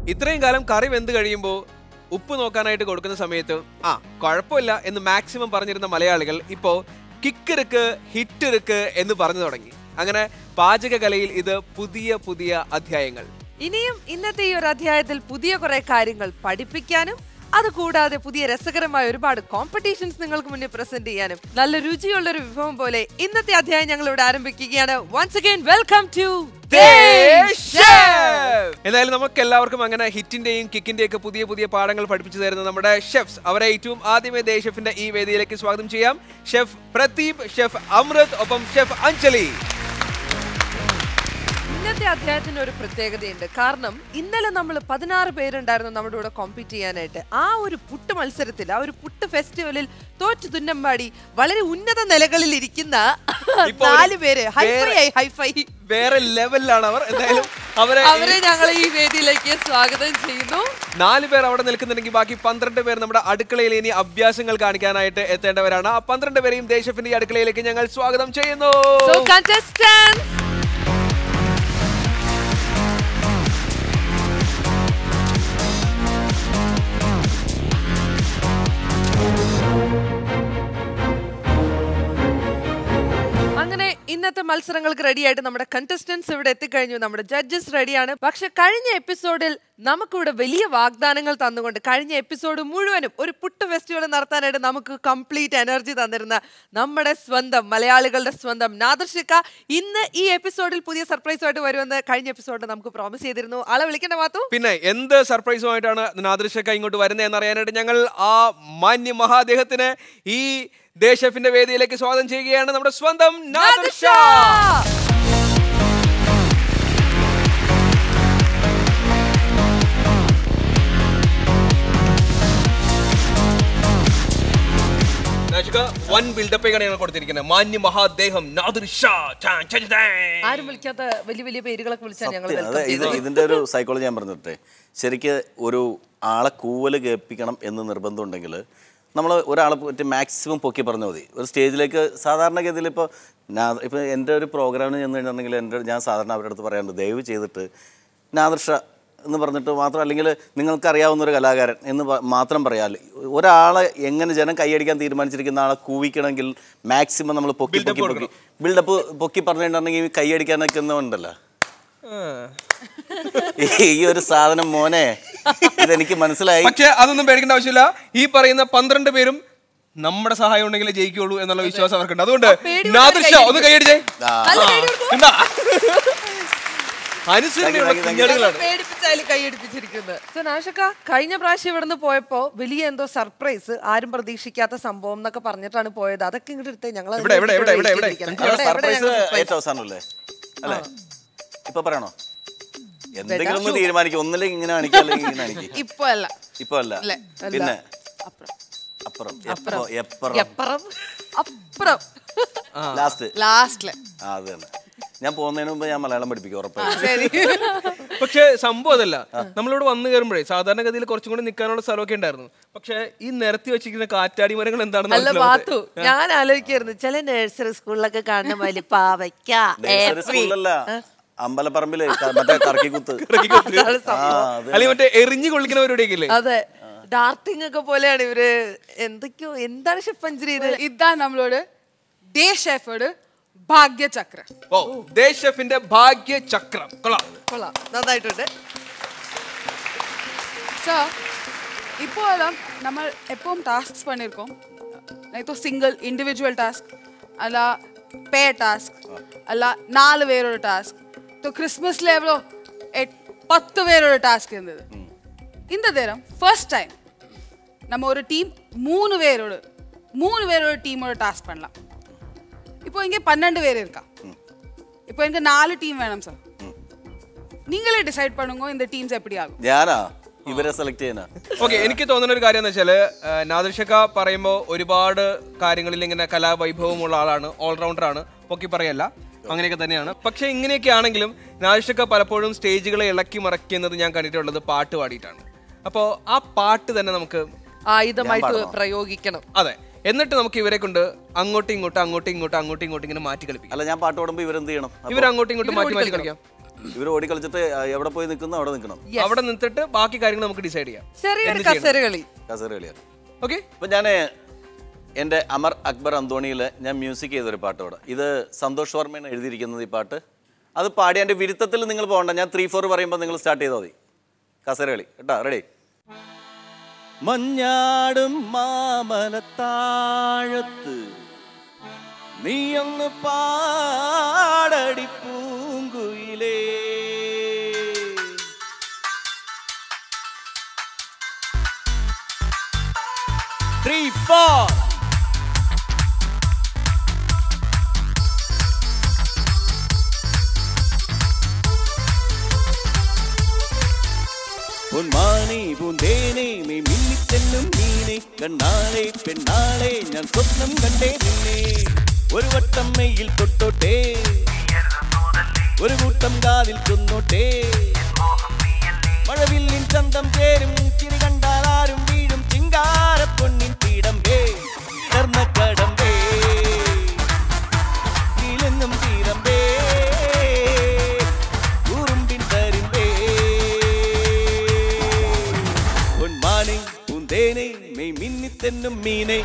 ഇത്രയും കാലം കറി വെന്ത് കഴിയുമ്പോൾ ഉപ്പ് നോക്കാനായിട്ട് കൊടുക്കുന്ന സമയത്ത് ആ കുഴപ്പമില്ല എന്ന് മാക്സിമം പറഞ്ഞിരുന്ന മലയാളികൾ ഇപ്പോ കിക്കിറുക്ക് ഹിറ്റിറുക്ക് എന്ന് പറഞ്ഞു തുടങ്ങി അങ്ങനെ പാചകകലയിൽ ഇത് പുതിയ പുതിയ അധ്യായങ്ങൾ ഇനിയും ഇന്നത്തെ ഈ ഒരു അധ്യായത്തിൽ പുതിയ കുറെ കാര്യങ്ങൾ പഠിപ്പിക്കാനും അത് കൂടാതെ പുതിയ രസകരമായ ഒരുപാട് കോമ്പറ്റീഷൻസ് നിങ്ങൾക്ക് മുന്നിൽ പ്രസന്റ് ചെയ്യാനും നല്ല രുചിയുള്ള ഒരു വിഭവം പോലെ ഇന്നത്തെ അധ്യായം ഞങ്ങൾ ഇവിടെ ആരംഭിക്കുകയാണ് വൺസ് അഗൈൻ വെൽക്കം ടു എന്തായാലും നമുക്ക് എല്ലാവർക്കും അങ്ങനെ ഹിറ്റിന്റെയും കിക്കിന്റെയും ഒക്കെ പുതിയ പുതിയ പാഠങ്ങൾ പഠിപ്പിച്ചു തരുന്ന നമ്മുടെ ഷെഫ്സ് അവരെ ഏറ്റവും ആദ്യമേ ദേ ഷെഫിന്റെ ഈ വേദിയിലേക്ക് സ്വാഗതം ചെയ്യാം ഷെഫ് പ്രദീപ് ഷെഫ് അമൃത് ഒപ്പം ഷെഫ് അഞ്ജലി ഇന്നത്തെ അധ്യായത്തിന് ഒരു പ്രത്യേകതയുണ്ട് കാരണം ഇന്നലെ നമ്മൾ പതിനാറ് പേരുണ്ടായിരുന്നു നമ്മുടെ കൂടെ കോമ്പീറ്റ് ചെയ്യാനായിട്ട് ആ ഒരു പുട്ട് മത്സരത്തിൽ ആ ഒരു പുട്ട് ഫെസ്റ്റിവലിൽ തോറ്റു തുന്നമ്പാടി വളരെ ഉന്നത നിലകളിൽ ഇരിക്കുന്ന ഇപ്പൊ ഒരു നാല് പേര് ഹൈഫൈ വേറെ- ആയി ഹൈഫൈ വേറെ ലെവലിലാണ് അവർ എന്തായാലും അവരെ അവരെ ഞങ്ങൾ ഈ വേദിയിലേക്ക് സ്വാഗതം ചെയ്യുന്നു നാല് പേർ അവിടെ നിൽക്കുന്നുണ്ടെങ്കിൽ ബാക്കി പന്ത്രണ്ട് പേർ നമ്മുടെ അടുക്കളയിൽ ഇനി അഭ്യാസങ്ങൾ കാണിക്കാനായിട്ട് എത്തേണ്ടവരാണ് ആ പന്ത്രണ്ട് പേരെയും ദേശഫിന്റെ ഈ അടുക്കളയിലേക്ക് ഞങ്ങൾ സ്വാഗതം ചെയ്യുന്നു സോ contestants അങ്ങനെ ഇന്നത്തെ മത്സരങ്ങൾക്ക് റെഡിയായിട്ട് നമ്മുടെ കണ്ടസ്റ്റന്റ്സ് ഇവിടെ എത്തിക്കഴിഞ്ഞു നമ്മുടെ ജഡ്ജസ് റെഡിയാണ് പക്ഷെ കഴിഞ്ഞ എപ്പിസോഡിൽ നമുക്കിവിടെ വലിയ വാഗ്ദാനങ്ങൾ തന്നുകൊണ്ട് കഴിഞ്ഞ എപ്പിസോഡ് മുഴുവനും ഒരു പുട്ട് ഫെസ്റ്റിവൽ നടത്താനായിട്ട് നമുക്ക് കംപ്ലീറ്റ് എനർജി തന്നിരുന്ന നമ്മുടെ സ്വന്തം മലയാളികളുടെ സ്വന്തം നാദർഷിക്ക ഇന്ന് ഈ എപ്പിസോഡിൽ പുതിയ സർപ്രൈസുമായിട്ട് വരുമെന്ന് കഴിഞ്ഞ എപ്പിസോഡിൽ നമുക്ക് പ്രോമിസ് ചെയ്തിരുന്നു ആളെ വിളിക്കേണ്ട മാത്തു പിന്നെ എന്ത് സർപ്രൈസുമായിട്ടാണ് നാദൃശക്ക ഇങ്ങോട്ട് വരുന്നത് എന്നറിയാനായിട്ട് ഞങ്ങൾ ആ മാന്യ മഹാദേഹത്തിന് ഈ ദേശഫിന്റെ വേദിയിലേക്ക് സ്വാഗതം ചെയ്യുകയാണ് നമ്മുടെ സ്വന്തം നാദർഷ വൺ ബിൽഡപ്പാണ് ഞങ്ങൾ കൊടുത്തിരിക്കുന്നത് മാന്യ മഹാദേഹം നാദൃഷ ആരും വിളിക്കാത്ത വലിയ വലിയ പേരുകളൊക്കെ വിളിച്ചാൽ ഞങ്ങൾ സത്യം. അത് welcome ഇത് ചെയ്തത്. ഇതിന്റെ ഒരു സൈക്കോളജി ഞാൻ പറഞ്ഞിട്ടെ ശരിക്ക് ഒരു ആളെ കൂവല് കേൾപ്പിക്കണം എന്ന് നിർബന്ധമുണ്ടെങ്കിൽ നമ്മൾ ഒരാളെ പറ്റി മാക്സിമം പൊക്കി പറഞ്ഞാൽ മതി ഒരു സ്റ്റേജിലേക്ക് സാധാരണഗതിയിൽ ഇപ്പോൾ ഞാൻ ഇപ്പോൾ എൻ്റെ ഒരു പ്രോഗ്രാമിന് ചെന്ന് കഴിഞ്ഞിട്ടുണ്ടെങ്കിൽ എൻ്റെ ഞാൻ സാധാരണ അവരുടെ അടുത്ത് പറയാറുണ്ട് ദയവ് ചെയ്തിട്ട് നാദർഷ എന്ന് പറഞ്ഞിട്ട് മാത്രം അല്ലെങ്കിൽ നിങ്ങൾക്കറിയാവുന്ന ഒരു കലാകാരൻ എന്ന് പ- മാത്രം പറയാൽ ഒരാളെ എങ്ങനെ ജനം കൈയടിക്കാൻ തീരുമാനിച്ചിരിക്കുന്ന ആളെ കൂവിക്കണമെങ്കിൽ മാക്സിമം നമ്മൾ പൊക്കി പൊക്കി പൊക്കി ബിൽഡപ്പ് പൊക്കി പറഞ്ഞിട്ടുണ്ടെങ്കിൽ കൈയടിക്കാനൊക്കെ ഉണ്ടല്ലോ ഈ ഒരു സാധനം മോനെ ഇതെനിക്ക് മനസ്സിലായി പക്ഷെ അതൊന്നും പേടിക്കേണ്ട ആവശ്യമില്ല ഈ പറയുന്ന പന്ത്രണ്ട് പേരും നമ്മുടെ സഹായം ഉണ്ടെങ്കിലേ ജയിക്കുള്ളൂ എന്നുള്ള വിശ്വാസം അവർക്കുണ്ട് അതുകൊണ്ട് പേടി നാദൃശ ഒന്ന് കൈയടിച്ചേ ആ, നല്ല കൈ കൊടുക്കൂ. എന്താ അനുസരണയുള്ള Thank you, thank you. കുഞ്ഞാടുകളാണ് പേടിപ്പിച്ചാലും കൈയടിപ്പിച്ചിരിക്കുന്നത് സോ നാഷക്ക കഴിഞ്ഞ പ്രാവശ്യം ഇവിടുന്ന് പോയപ്പോ വലിയ എന്തോ സർപ്രൈസ് ആരും പ്രതീക്ഷിക്കാത്ത സംഭവം എന്നൊക്കെ പറഞ്ഞിട്ടാണ് പോയത് അതൊക്കെ ഇങ്ങോട്ട് എടുത്തേ ഞങ്ങൾ ഇവിടെ, ഇവിടെ, ഇവിടെ, ഇവിടെ, ഇവിടെ. അല്ല സർപ്രൈസ് ഏറ്റവും അവസാനമല്ലേ അല്ലേ ഇപ്പൊ പറയണോ എന്തെങ്കിലും ഒന്ന് തീരുമാനിക്കും ഒന്നില്ലെങ്കിൽ ഇങ്ങനെ കാണിക്കുക അല്ലെങ്കിൽ ഇങ്ങനെ കാണിക്കും ഇപ്പൊ അല്ല ഇപ്പൊ അല്ല പിന്നെ അപ്പുറം അപ്പുറം എപ്പോ എപ്പുറം എപ്പുറം അപ്പുറം ലാസ്റ്റ് ലാസ്റ്റില് ആ അത് തന്നെ ഞാൻ പോകുന്നതിന് മുമ്പ് ഞാൻ മലയാളം പഠിപ്പിക്കും ഉറപ്പായിട്ടും ശരി പക്ഷെ സംഭവം അതല്ല നമ്മളിവിടെ വന്നു കയറുമ്പോഴേ സാധാരണഗതിയിൽ കുറച്ചും കൂടി നിൽക്കാനുള്ള സ്ഥലമൊക്കെ ഉണ്ടായിരുന്നു പക്ഷെ ഈ നിരത്തി വെച്ചിരിക്കുന്ന കാറ്റാടി മരങ്ങൾ എന്താണെന്ന് അല്ല മനസ്സിലാവാത്തെ. ബാത്തു ഞാൻ ആലോചിക്കായിരുന്നു ചില നഴ്സറി സ്കൂളിലൊക്കെ കാണുന്ന വലിയ പാവയ്ക്ക നഴ്സറി സ്കൂളിലല്ല അമ്പലപ്പറമ്പില് ക- മറ്റേ കറക്കിക്കുത്ത് അതാണ് ആ സംഭവം. അത് അല്ലെങ്കിൽ മറ്റേ എറിഞ്ഞു കൊള്ളിക്കുന്നവരുടെയൊക്കെ ഇല്ലേ അതെ ഡാർട്ടിംഗ് ഒക്കെ പോലെയാണ് ഇവര് എന്തൊക്കെയോ എന്താണ് ഷെഫ് പഞ്ചരി ഇത് ഇതാ നമ്മളോട് ഡേ ഷെഫോട് ഭാഗ്യചക്ര ഓ ദേശഫിന്റെ ഭാഗ്യ ചക്രം കൊള്ളാം കൊള്ളാം നന്നായിട്ടുണ്ട് சார் இப்போதான் நம்ம எப்பவும் டாஸ்க்ஸ் பண்ணியிருக்கோம் லைக் சிங்கிள் இண்டிவிஜுவல் டாஸ்க் அல்ல பே டாஸ்க் அல்ல நாலு பேரோட டாஸ்க் ஸோ கிறிஸ்மஸில் எவ்வளோ எட் பத்து பேரோட டாஸ்க் இருந்தது இந்த நேரம் ஃபர்ஸ்ட் டைம் நம்ம ஒரு டீம் மூணு பேரோட மூணு பேரோட டீமோட டாஸ்க் பண்ணலாம் இப்போ இங்கே பன்னெண்டு பேர் இருக்கா இப்போ எனக்கு நாலு டீம் வேணும் சார் நீங்களே டிசைட் பண்ணுங்க இந்த டீம்ஸ் எப்படி ஆகும் ഞാനാ ഇവരെ സെലക്ട് ചെയ്യാനാ ഓക്കെ എനിക്ക് തോന്നുന്ന ഒരു കാര്യം എന്ന് വെച്ചാല് നാദർഷക്ക പറയുമ്പോൾ ഒരുപാട് കാര്യങ്ങളിൽ ഇങ്ങനെ കലാവൈഭവമുള്ള ആളാണ് ഓൾറൗണ്ടർ ആണ് പൊക്കി പറയല്ല അങ്ങനെയൊക്കെ തന്നെയാണ് പക്ഷെ ഇങ്ങനെയൊക്കെ ആണെങ്കിലും നാദർഷക്ക പലപ്പോഴും സ്റ്റേജുകളെ ഇളക്കി മറക്കുന്നത് ഞാൻ കണ്ടിട്ടുള്ളത് പാട്ട് പാടിയിട്ടാണ് അപ്പോൾ ആ പാട്ട് തന്നെ നമുക്ക് ആയുധമായിട്ട് പ്രയോഗിക്കണം അതെ എന്നിട്ട് നമുക്ക് ഇവരെ കൊണ്ട് അങ്ങോട്ടും ഇങ്ങോട്ടും അങ്ങോട്ടും ഇങ്ങോട്ടും അങ്ങോട്ടും ഇങ്ങോട്ടും ഇങ്ങനെ മാറ്റി കളിപ്പിക്കാം അല്ല ഞാൻ പാട്ട് പാടുമ്പോ ഇവരെന്ത് ചെയ്യണം ഇവർ അങ്ങോട്ടും ഇങ്ങോട്ടും മാറ്റി മാറ്റി കളിക്കാം ഇവർ ഓടിക്കളിച്ചിട്ട് ആ, എവിടെ പോയി നിൽക്കുന്നു അവിടെ നിൽക്കണം Yes. അവിടെ നിന്നിട്ട് ബാക്കി കാര്യങ്ങൾ നമുക്ക് ഡിസൈഡ് ചെയ്യാം ചെറിയൊരു കസേര കളി കസേര കളിയാണ് ഓക്കെ അപ്പം ഞാൻ എൻ്റെ അമർ അക്ബർ അന്തോണിയിൽ ഞാൻ മ്യൂസിക് ചെയ്തൊരു പാട്ട് ഇവിടെ ഇത് സന്തോഷ് വർമ്മയാണ് എഴുതിയിരിക്കുന്നത് ഈ പാട്ട് അത് പാടി എൻ്റെ വിരുത്തത്തിൽ നിങ്ങൾ പോകണ്ട ഞാൻ ത്രീ ഫോർ പറയുമ്പോൾ നിങ്ങൾ സ്റ്റാർട്ട് ചെയ്താൽ മതി കസേര കളി കേട്ടോ റെഡി മഞ്ഞാടും മാമലത്താഴത്ത് നീയൊന്ന് പാടടി പൂങ്കുയിലേ ത്രീ ഫോർ പൊന്മാനെ പൂന്തേനെ നീ മിന്നിത്തെന്നും മീനെ കണ്ണാളെ പെണ്ണാളെ ഞാൻ സ്വപ്നം കണ്ടേ നിന്നെ ഒരു വട്ടം മെയ്യിൽ തൊട്ടോട്ടെ ഒരു കൂട്ടം കാതിൽ കൊന്നോട്ടെ മഴവില്ലിൻ ചന്തം ചേരും ചിരി കണ്ടാൽ ആരും വീഴും ചിങ്കാര പൊന്നിൻ പീടമ്പേ കടമ്പേ നീലെന്നും തീരമ്പേ ഉറുമ്പിൻ തരിമ്പേ പൊന്മാനെ പൂന്തേനെ മെയ് മിന്നിത്തെന്നും മീനെ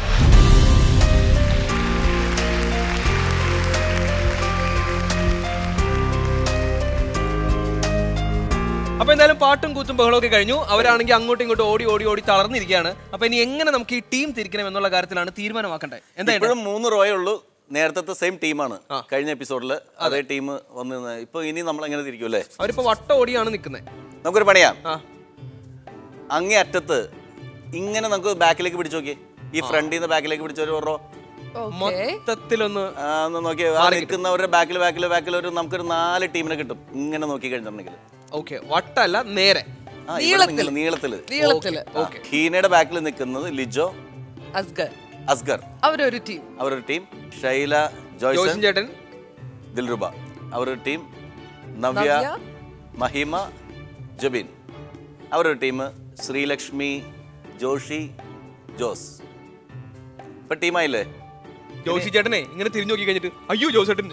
അപ്പൊ എന്തായാലും പാട്ടും കൂത്തും ബഹളമൊക്കെ കഴിഞ്ഞു അവരാണെങ്കിൽ അങ്ങോട്ടും ഇങ്ങോട്ടും ഓടി ഓടി ഓടി തളർന്നിരിക്കുകയാണ് അപ്പൊ ഇനി എങ്ങനെ നമുക്ക് ഈ ടീം തിരിക്കണം എന്നുള്ള കാര്യത്തിലാണ് തീരുമാനമാക്കേണ്ടത് എന്താ ഇപ്പോഴും മൂന്ന് റോയേ ഉള്ളൂ നേരത്തെ സെയിം ടീമാണ് കഴിഞ്ഞ എപ്പിസോഡിൽ അതേ ടീം വന്ന് നിന്ന് ഇപ്പൊ ഇനി നമ്മൾ എങ്ങനെ തിരിക്കും അല്ലേ അവരിപ്പോ വട്ട ഓടിയാണ് നിൽക്കുന്നത് നമുക്കൊരു പണിയാം ആ അങ്ങേ അറ്റത്ത് ഇങ്ങനെ നമുക്ക് ബാക്കിലേക്ക് പിടിച്ചു നോക്കിയേ ഈ ഫ്രണ്ടിൽ നിന്ന് ബാക്കിലേക്ക് പിടിച്ച ഒരു റോ ഓക്കെ മൊത്തത്തിലൊന്ന് ആ, ഒന്ന് നോക്കിയേ ആ നിൽക്കുന്നവരുടെ ബാക്കിൽ ബാക്കിൽ ബാക്കിൽ ഒരു നമുക്കൊരു നാല് ടീമിനെ കിട്ടും ഇങ്ങനെ നോക്കി കഴിഞ്ഞിട്ടുണ്ടെങ്കിൽ ഓക്കെ വട്ടല്ല നേരെ ആ, ഇവിടെ നിങ്ങൾ നീളത്തില് നീളത്തില് ആ, ഹീനയുടെ ബാക്കിൽ നിൽക്കുന്നത് ലിജോ അസ്ഗർ അസ്ഗർ അവരൊരു ടീം അവരൊരു ടീം ഷൈല ജോയ്സൺ ജോയ്സൻ ചേട്ടൻ ദിൽറുബ അവരൊരു ടീം നവ്യ നവ്യ. മഹിമ ജബിൻ അവരൊരു ടീം ശ്രീലക്ഷ്മി ജോഷി ജോസ് ഇപ്പൊ ടീമായില്ലേ ജോഷി ചേട്ടനെ ഇങ്ങനെ തിരിഞ്ഞു നോക്കി കഴിഞ്ഞിട്ട് അയ്യോ ജോസ് ചേട്ടൻ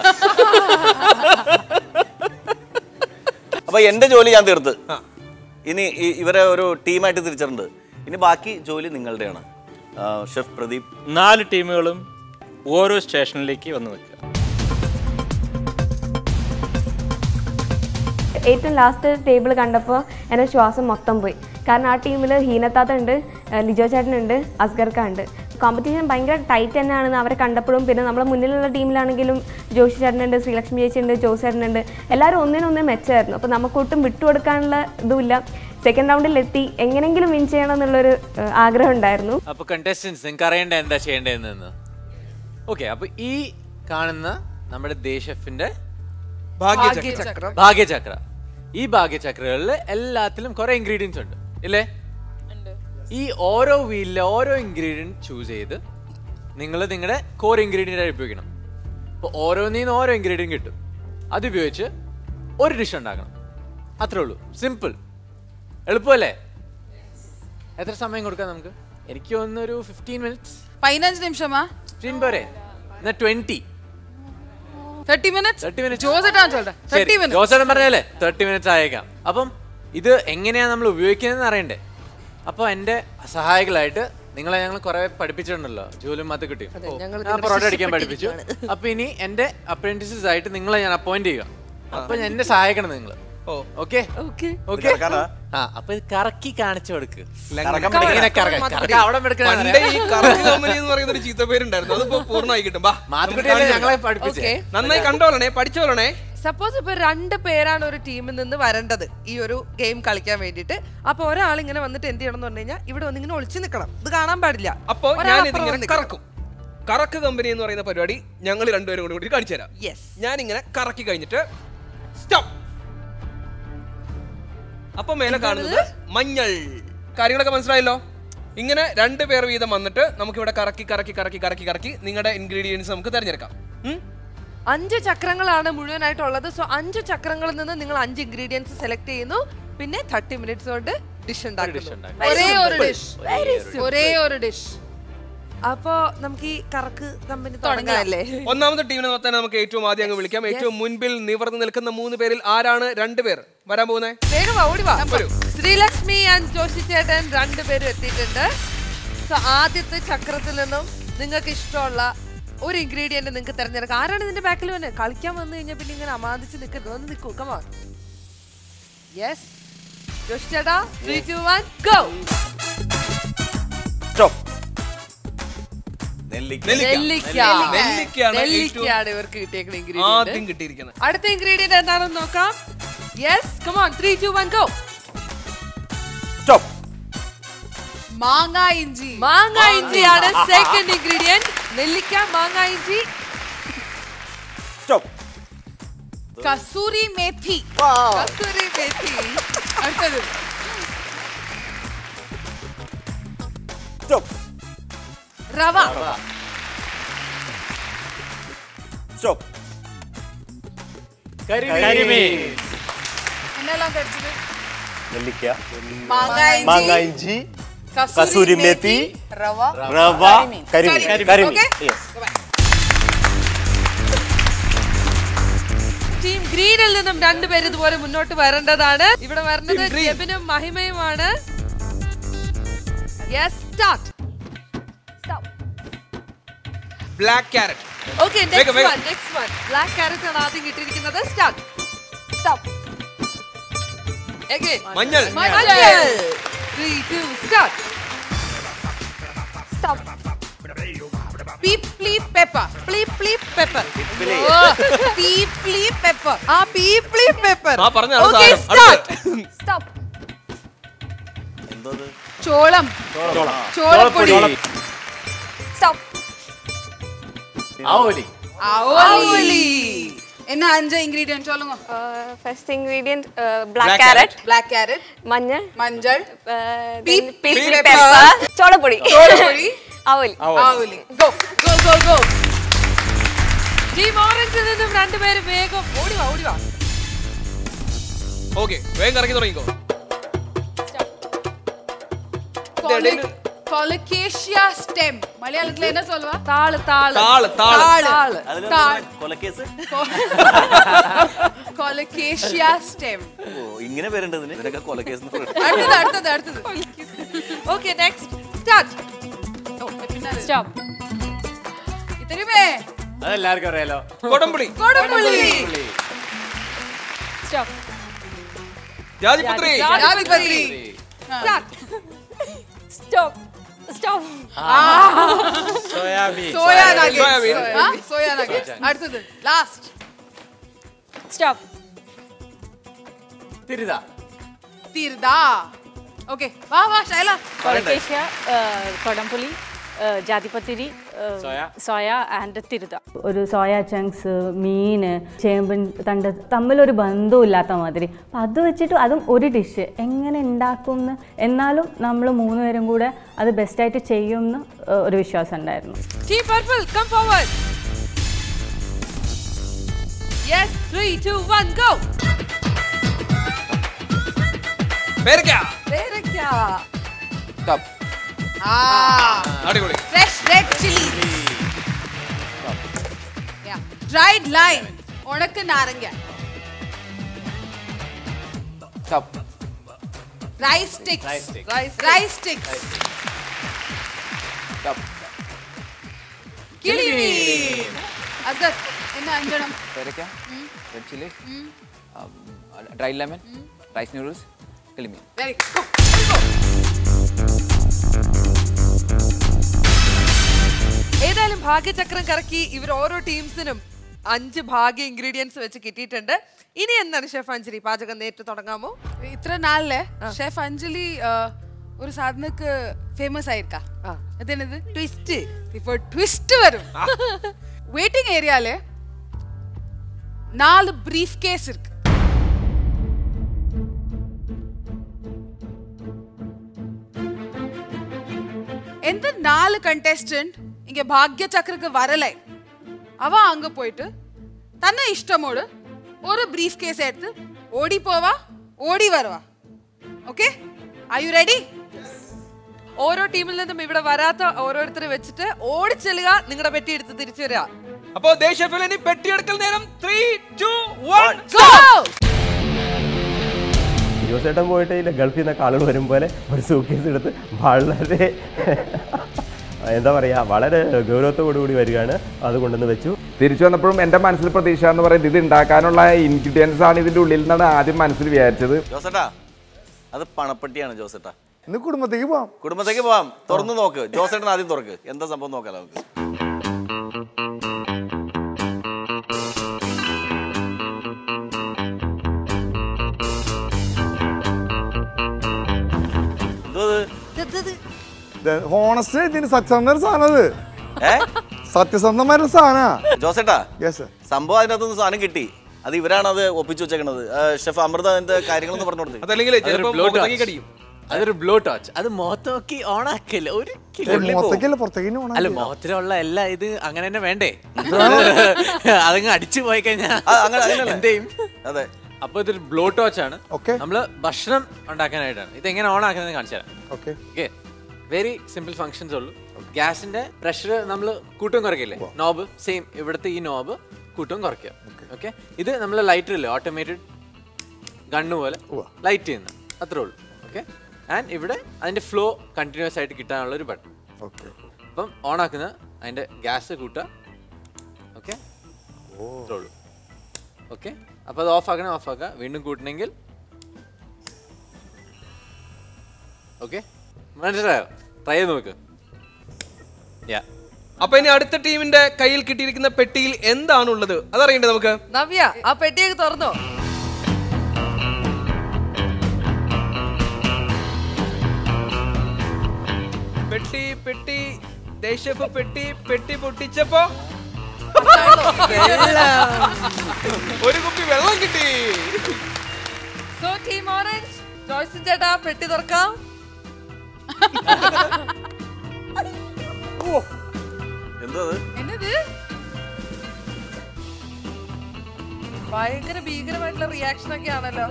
അപ്പൊ എന്റെ ജോലി ഞാൻ തീർത്ത് ഇനി ഇ- ഇവരെ ഒരു ടീമായിട്ട് തിരിച്ചിട്ടുണ്ട് ഇനി ബാക്കി ജോലി നിങ്ങളുടെയാണ് ആ, ഷെഫ് പ്രദീപ് നാല് ടീമുകളും ഓരോ സ്റ്റേഷനിലേക്ക് വന്ന് നിൽക്കുക ഏറ്റവും ലാസ്റ്റ് ടേബിൾ കണ്ടപ്പോൾ എൻ്റെ ശ്വാസം മൊത്തം പോയി കാരണം ആ ടീമിൽ ഹീനത്താത്ത ഉണ്ട് ഏഹ് ലിജോ ചേട്ടൻ ഉണ്ട് അസ്ഗർക്ക ഉണ്ട് കോമ്പറ്റീഷൻ ഭയങ്കര ടൈറ്റ് തന്നെയാണെന്ന് അവരെ കണ്ടപ്പോഴും പിന്നെ നമ്മളെ മുന്നിലുള്ള ടീമിലാണെങ്കിലും ജോഷി ചേട്ടനുണ്ട് ശ്രീലക്ഷ്മി ചേച്ചി ഉണ്ട് ജോസ് ചേട്ടനുണ്ട് എല്ലാവരും ഒന്നിനൊന്നേ മെച്ചമായിരുന്നു അപ്പോൾ നമുക്കൊട്ടും വിട്ടുകൊടുക്കാനുള്ള ഇതുമില്ല സെക്കൻഡ് റൗണ്ടിൽ എത്തി എങ്ങനെങ്കിലും വിൻ ചെയ്യണം എന്നുള്ളൊരു ഏഹ് ആഗ്രഹം ഉണ്ടായിരുന്നു അപ്പൊ കണ്ടസ്റ്റൻസ് നിങ്ങൾക്ക് അറിയേണ്ട എന്താ ചെയ്യേണ്ടതെന്ന് ഓക്കെ അപ്പൊ ഈ കാണുന്ന നമ്മുടെ ദേശഫിന്റെ ഭാഗ്യചക്രം ഭാഗ്യചക്ര ഈ ഭാഗ്യചക്രകളിൽ എല്ലാത്തിലും കുറെ ഇൻഗ്രീഡിയൻസ് ഉണ്ട് ഇല്ലേ ഈ ഓരോ വീലിലെ ഓരോ ഇൻഗ്രീഡിയൻറ്റ് ചൂസ് ചെയ്ത് നിങ്ങൾ നിങ്ങളുടെ കോർ ഇൻഗ്രീഡിയൻ്റ് ആയി ഉപയോഗിക്കണം അപ്പോൾ ഓരോന്നിൽ ഓരോ ഇൻഗ്രീഡിയൻറ്റ് കിട്ടും അത് ഉപയോഗിച്ച് ഒരു ഡിഷ് ഉണ്ടാക്കണം അത്രേ ഉള്ളൂ സിമ്പിൾ എളുപ്പമല്ലേ എത്ര സമയം കൊടുക്കാം നമുക്ക് എനിക്ക് തോന്നുന്നൊരു ഫിഫ്റ്റീൻ മിനിറ്റ്സ് പതിനഞ്ച് നിമിഷമാ ഫിഫ്റ്റീൻ പോരെ എന്നാ twenty thirty minutes thirty minutes ജോസേട്ടാ ചോട്ടെ തേർട്ടി മിനിറ്റ്സ് ജോസേട്ടൻ പറഞ്ഞല്ലേ തേർട്ടി മിനിറ്റ്സ് ആയേക്കാം അപ്പം ഇത് എങ്ങനെയാണ് നമ്മൾ ഉപയോഗിക്കുന്നതെന്ന് അറിയണ്ടേ അപ്പോൾ എൻ്റെ സഹായികളായിട്ട് നിങ്ങളെ ഞങ്ങൾ കുറെ പഠിപ്പിച്ചിട്ടുണ്ടല്ലോ ജോലും അത് കിട്ടി ഞങ്ങൾ ഞാൻ പൊറോട്ട അടിക്കാൻ പഠിപ്പിച്ചു അപ്പൊ ഇനി എന്റെ അപ്രന്റീസസ് ആയിട്ട് നിങ്ങളെ ഞാൻ അപ്പോയിന്റ് ചെയ്യുക അപ്പൊ എന്നെ സഹായിക്കണം നിങ്ങൾ ഓ ഓക്കെ ഓക്കെ ഓക്കെ കറക്കാനാ? ആ അപ്പൊ ഇത് കറക്കി കാണിച്ചു കൊടുക്ക് കറക്കാൻ ഇങ്ങനെ കറക്ക കറക്ക അവിടെ പണ്ടേ ഈ കറക്ക് കമ്പനി എന്ന് പറയുന്ന ഒരു ചീത്ത പേരുണ്ടായിരുന്നു അതിപ്പോ പൂർണ്ണമായി കിട്ടും ബാ മാതൃകയെ ഞങ്ങളെ പഠിപ്പിച്ചേ ഓക്കെ നന്നായി കണ്ടോളണേ പഠിച്ചോളണേ സപ്പോസ് ഇപ്പൊ രണ്ട് പേരാണ് ഒരു ടീമിൽ നിന്ന് വരേണ്ടത് ഈ ഒരു ഗെയിം കളിക്കാൻ വേണ്ടിയിട്ട് അപ്പൊ ഒരാൾ ഇങ്ങനെ വന്നിട്ട് എന്ത് ചെയ്യണം എന്ന് പറഞ്ഞു കഴിഞ്ഞാൽ ഇവിടെ വന്ന് ഇങ്ങനെ ഒളിച്ചു നിൽക്കണം ഇത് കാണാൻ പാടില്ല അപ്പോ ഒരാൾ ഞാൻ അപ്പുറം ഇതിങ്ങനെ വന്ന് നിൽക്കണം. കറക്കും കറക്ക് കമ്പനി എന്ന് പറയുന്ന പരിപാടി ഞങ്ങൾ രണ്ടുപേരും കൂടി കൂടി കാണിച്ചു തരാം Yes. ഞാൻ ഇങ്ങനെ കറക്കി കഴിഞ്ഞിട്ട് സ്റ്റോപ്പ് അപ്പൊ മേലെ കാണുന്നത് മഞ്ഞൾ കാര്യങ്ങളൊക്കെ മനസ്സിലായല്ലോ ഇങ്ങനെ രണ്ട് പേർ വീതം വന്നിട്ട് നമുക്ക് ഇവിടെ കറക്കി കറക്കി കറക്കി കറക്കി കറക്കി നിങ്ങളുടെ ഇൻഗ്രീഡിയൻസ് നമുക്ക് തിരഞ്ഞെടുക്കാം ഉം? അഞ്ച് ചക്രങ്ങളാണ് മുഴുവനായിട്ടുള്ളത് സോ അഞ്ച് ചക്രങ്ങളിൽ നിന്ന് നിങ്ങൾ അഞ്ച് ഇൻഗ്രീഡിയൻസ് സെലക്ട് ചെയ്യുന്നു പിന്നെ തേർട്ടി മിനിറ്റ്സ് കൊണ്ട് ഡിഷ് ഉണ്ടാക്കുന്നു ഉണ്ടാക്കും. Very ഒരേ ഒരു simple. Dish Very simple. ഒരേ ഒരു ഡിഷ് അപ്പോ നമുക്ക് ഈ കറക്ക് കമ്പനി തുടങ്ങാല്ലേ ഒന്നാമത്തെ ടീമിനെ തന്നെ നമുക്ക് ഏറ്റവും ആദ്യം അങ്ങ് വിളിക്കാം ഏറ്റവും മുൻപിൽ നിവർന്നു നിൽക്കുന്ന മൂന്ന് പേരിൽ ആരാണ് രണ്ടുപേർ വരാൻ പോകുന്നത് വേഗം വാ, ഓടി വാ ശ്രീലക്ഷ്മി ആൻഡ് ജോഷി ചേട്ടൻ രണ്ടുപേരും എത്തിയിട്ടുണ്ട് സോ ആദ്യത്തെ ചക്രത്തിൽ നിന്നും നിങ്ങൾക്ക് ഇഷ്ടമുള്ള ഒരു ഇൻഗ്രീഡിയന്റ് നിങ്ങൾക്ക് തിരഞ്ഞെടുക്കാം ആരാണ് ഇതിന്റെ ബാക്കിൽ വന്നെ കളിക്കാൻ വന്നു കഴിഞ്ഞാൽ പിന്നെ ഇങ്ങനെ അമാന്തിച്ച് നിൽക്കരുത് ഒന്ന് നിൽക്കൂ കമാ യെസ് ജോഷി ചേട്ടാ three two one go stop നെല്ലിക്ക നെല്ലിക്ക നെല്ലിക്കയാണ് ഏറ്റവും നെല്ലിക്കയാണ് ഇവർക്ക് കിട്ടിയേക്കുന്ന ഇൻഗ്രീഡിയന്റ് ആദ്യം കിട്ടിയിരിക്കുന്നത് അടുത്ത ഇൻഗ്രീഡിയന്റ് എന്താണെന്ന് നോക്കാം yes come on three two one go stop മാങ്ങ ഇഞ്ചി മാങ്ങ ഇഞ്ചിയാണ് സെക്കൻഡ് ഇൻഗ്രീഡിയന്റ് നെല്ലിക്ക മാങ്ങ ഇഞ്ചി സ്റ്റോപ്പ് കസൂരി മേഥി കസ്തൂരി മേഥി അടുത്തത് സ്റ്റോപ്പ് റവ സ്റ്റോപ്പ് കരിമീൻ എന്നെല്ലാം കഴിച്ചത് നെല്ലിക്ക മാങ്ങ മാങ്ങ ഇഞ്ചി ഇഞ്ചി കസൂരി കസൂരി മേഥി മേത്തി റവ റവ കരിമീൻ കരിമീൻ. കരിമീൻ Okay? Yes. ടീം ഗ്രീനിൽ നിന്നും രണ്ടുപേരും ഇതുപോലെ മുന്നോട്ട് വരേണ്ടതാണ് ഇവിടെ വരുന്നത് Team green. ജെബിനും മഹിമയുമാണ് yes start black carrot okay വേഗം, നെക്സ്റ്റ് വേഗം. One next one black carrot ആണ് ആദ്യം കിട്ടിയിരിക്കുന്നത് സ്റ്റാർട്ട് സ്റ്റോപ്പ് അഗൈൻ മഞ്ഞൾ മഞ്ഞൾ 3 2 സ്റ്റാർട്ട് പീപ്ലി പെപ്പർ പ്ലീപ്ലി പെപ്പർ പിപ്പിലി. പീപ്ലി പെപ്പർ ആ പീപ്ലി പെപ്പർ ആ പറഞ്ഞാണ് ഓക്കെ സാധനം സ്റ്റാർട്ട് എന്തോ ഇത്? ചോളം ചോളം. ചോളപ്പൊടി ആവോലി ആവോലി என்ன அஞ்சு இன்கிரீடியன்ட் சொல்லுங்க first ingredient Black black carrot black carrot മഞ്ഞൾ மஞ்சள் pink pink pepper ചോളപ്പൊടി ചോളപ്പൊടി അവൽ ആവോലി go go go go team ഓറഞ്ചിൽ നിന്നും രണ്ടുപേരും വേഗം ഓടി വാ ഓടി വാ ഓക്കെ വേഗം ഇറങ്ങി തുടങ്ങിക്കോ കൊലക്കേഷ്യ സ്റ്റെം മലയാളത്തിൽ என்ன சொல்லுவா താള് താള് താള് താള് താള് അതില് താൾ. കൊലക്കേസ് കൊലക്കേഷ്യ സ്റ്റെം ഓ ഇങ്ങനെ പേരുണ്ട് ഇതിന് ഇതിനൊക്കെ കൊലക്കേസ് എന്ന് പറയും. അടുത്തത് അടുത്തത് അടുത്തത് ഓക്കെ നെക്സ്റ്റ് സ്റ്റാർട്ട് സ്റ്റോപ്പ് ഇത്രയുമേ അതെല്ലാവർക്കും അറിയാലോ കൊടംപുളി കൊടുപ്പുള്ളി സ്റ്റോപ്പ് ജാതിപത്രി ജാതിപത്രി stop stop soybean soya nuggets soybean. Soya nuggets അടുത്തത് ലാസ്റ്റ് സ്റ്റോപ്പ് തിരുതാ തീർതാ ഓക്കെ വാ വാ ശൈല കൊലക്കേഷ്യ കൊടംപുളി ജാതിപത്തിരി സോയ. സോയ ആൻഡ് തിരുത ഒരു സോയ ചങ്ക്സ് മീൻ ചേമ്പിൻ തണ്ട് തമ്മിലൊരു ബന്ധവുമില്ലാത്ത മാതിരി അപ്പം അത് വെച്ചിട്ട് അതും ഒരു ഡിഷ് എങ്ങനെ ഉണ്ടാക്കും എന്ന് എന്നാലും നമ്മൾ മൂന്നുപേരും കൂടെ അത് ബെസ്റ്റായിട്ട് ചെയ്യുമെന്ന് ഏഹ്, ഒരു വിശ്വാസം ഉണ്ടായിരുന്നു team purple come forward yes 3 2 1 go പേരക്ക പേരക്ക ആ അടിപൊളി fresh red chilli dried lime ഉണക്ക നാരങ്ങ rice sticks rice rice sticks കിളി അസ്ഗർ என்ன അഞ്ചണം പേരയ്ക്ക red chilli dry lemon rice noodles കിളിമീൻ വെരി ഏതായാലും ഭാഗ്യചക്രം കറക്കി ഇവർ ഓരോ ടീംസിനും അഞ്ച് ഭാഗ്യ ഇൻഗ്രീഡിയൻസ് വെച്ച് കിട്ടിയിട്ടുണ്ട് ഇനി എന്താണ് ഷെഫ് അഞ്ജലി പാചകം നേരിട്ട് തുടങ്ങാമോ ഇത്ര നാളിലെ ഷെഫ് അഞ്ജലി ആ, ഒരു സാധനക്ക് ഫേമസ് ആയിരിക്കാ ആ. അതെന്നത് ട്വിസ്റ്റ് இப்போ ட்விஸ்ட் வரும் வெயிட்டிங் ஏரியால நாலு பிரீஃப் கேஸ் இருக்கு எந்த நாலு கண்டெஸ்டன்ட் இங்க பாக்ய சக்கருக்கு வரலை அவ அங்க போயிட்டு தன்னை இஷ்டமோடு ஒரு பிரீஃப் கேஸ் எடுத்து ஓடி போவா ஓடி வருவா ஓகே ஆர் யூ ரெடி ഓരോ ടീമിൽ നിന്നും ഇവിടെ വരാത്ത ഓരോരുത്തരെ വെച്ചിട്ട് ഓടിച്ചെല്ലുക നിങ്ങളുടെ പെട്ടി എടുത്ത് തിരിച്ചു വരിക അപ്പോ ദേശഫിൽ ഇനി പെട്ടിയെടുക്കൽ നേരം ത്രീ ടു വൺ Go! ജോസേട്ടൻ പോയിട്ട് ഇല്ല ഗൾഫിൽ നിന്നൊക്കെ ആളുകൾ വരും പോലെ ഒരു സൂക്കേസ് എടുത്ത് വളരെ എന്താ പറയുക വളരെ ഗൗരവത്തോടു കൂടി വരികയാണ് അത് കൊണ്ടുവന്ന് വെച്ചു തിരിച്ചു വന്നപ്പോഴും എൻ്റെ മനസ്സിൽ പ്രതീക്ഷ എന്ന് പറയുന്നത് ഇത് ഉണ്ടാക്കാനുള്ള ഇൻഗ്രീഡിയൻസ് ആണ് ഇതിൻ്റെ ഉള്ളിൽ നിന്നാണ് ആദ്യം മനസ്സിൽ വിചാരിച്ചത് ജോസേട്ടാ അത് പണപ്പെട്ടിയാണ് ജോസേട്ടാ ഇന്ന് കുടുംബത്തേക്ക് പോവാം കുടുംബത്തേക്ക് പോവാം തുറന്നു നോക്ക് ജോസേട്ടൻ ആദ്യം തുറക്ക് എന്താ സംഭവം നോക്കാം നമുക്ക് എന്തോ ഇത്? ഹോണസ്റ്റ് ഇതിന് സത്യസന്ധ സാധനം അത് ഏ സത്യസന്ധമായിട്ടുള്ള സാധനാ ജോസേട്ടാ യെസ് സംഭവം അതിനകത്തുനിന്ന് സാധനം കിട്ടി അത് ഇവരാണ് അത് ഒപ്പിച്ചു വെച്ചേക്കണത് ആ, ഷെഫ് അമൃത അതിന്റെ കാര്യങ്ങളൊന്ന് പറഞ്ഞു കൊടുത്തത് അതല്ലെങ്കിൽ അതൊരു ചിലപ്പോ blow മുഖത്തേക്ക് touch. കടിയും അതൊരു ബ്ലോ ടച്ച് അത് മുഖത്ത് നോക്കി ഓൺ ആക്കില്ല ഒരിക്കലും മൊത്തക്കല്ല പുറത്തേക്ക് അല്ല പോകണം മുഖത്തിലുള്ള എല്ലാ ഇത് അങ്ങനെ തന്നെ വേണ്ടേ അതങ്ങ് അടിച്ചു പോയി കഴിഞ്ഞാൽ ആ, അങ്ങനെ അങ്ങനെയല്ല. എന്തെയും അതെ അപ്പൊ ഇതൊരു ബ്ലോ ടോച്ച് ആണ് Okay. നമ്മള് ഭക്ഷണം ഉണ്ടാക്കാനായിട്ടാണ് ഇത് എങ്ങനെ ഓൺ ആക്കുന്നത് കാണിച്ചു തരാം okay okay very simple functions ഉള്ളൂ ഗ്യാസിന്റെ പ്രഷർ നമ്മൾ കൂട്ടും കുറയ്ക്കില്ലേ നോബ് സെയിം ഇവിടുത്തെ ഈ നോബ് കൂട്ടും കുറയ്ക്കുക ഓക്കെ ഇത് നമ്മൾ ലൈറ്റർ ഇല്ലേ ഓട്ടോമേറ്റഡ് ഗണ്ണ് പോലെ ലൈറ്റ് ചെയ്യുന്ന അത്രേ ഉള്ളൂ ഓക്കെ ആൻഡ് ഇവിടെ അതിന്റെ ഫ്ലോ കണ്ടിന്യൂസ് ആയിട്ട് കിട്ടാനുള്ള ഒരു ബട്ടൺ ഓക്കെ അപ്പം ഓൺ ആക്കുന്ന അതിന്റെ ഗ്യാസ് കൂട്ടുക ഓക്കെ അത്രേ ഉള്ളൂ ഓക്കെ അപ്പോൾ അത് ഓഫ് ആക്കണേ ഓഫ് ആക്കുക വീണ്ടും കൂട്ടണമെങ്കിൽ ഓക്കെ മനസ്സിലായോ ട്രൈ ചെയ്ത് നോക്ക് യാ അപ്പൊ ഇനി അടുത്ത ടീമിന്റെ കയ്യിൽ കിട്ടിയിരിക്കുന്ന പെട്ടിയിൽ എന്താണുള്ളത് അതറിയണ്ടേ നമുക്ക് നവ്യ ആ പെട്ടിയൊക്കെ തുറന്നോ പെട്ടി പെട്ടി ദേശഫ് പെട്ടി പെട്ടി പൊട്ടിച്ചപ്പോ ഒരു കുപ്പി വെള്ളം കിട്ടി സോ ടീം ഓറഞ്ച് ജോയ്സൺ ചേട്ടാ പെട്ടി തുറക്കാം എന്തോ അത് என்னது ഭയങ്കര ഭീകരമായിട്ടുള്ള റിയാക്ഷൻ ഒക്കെ ആണല്ലോ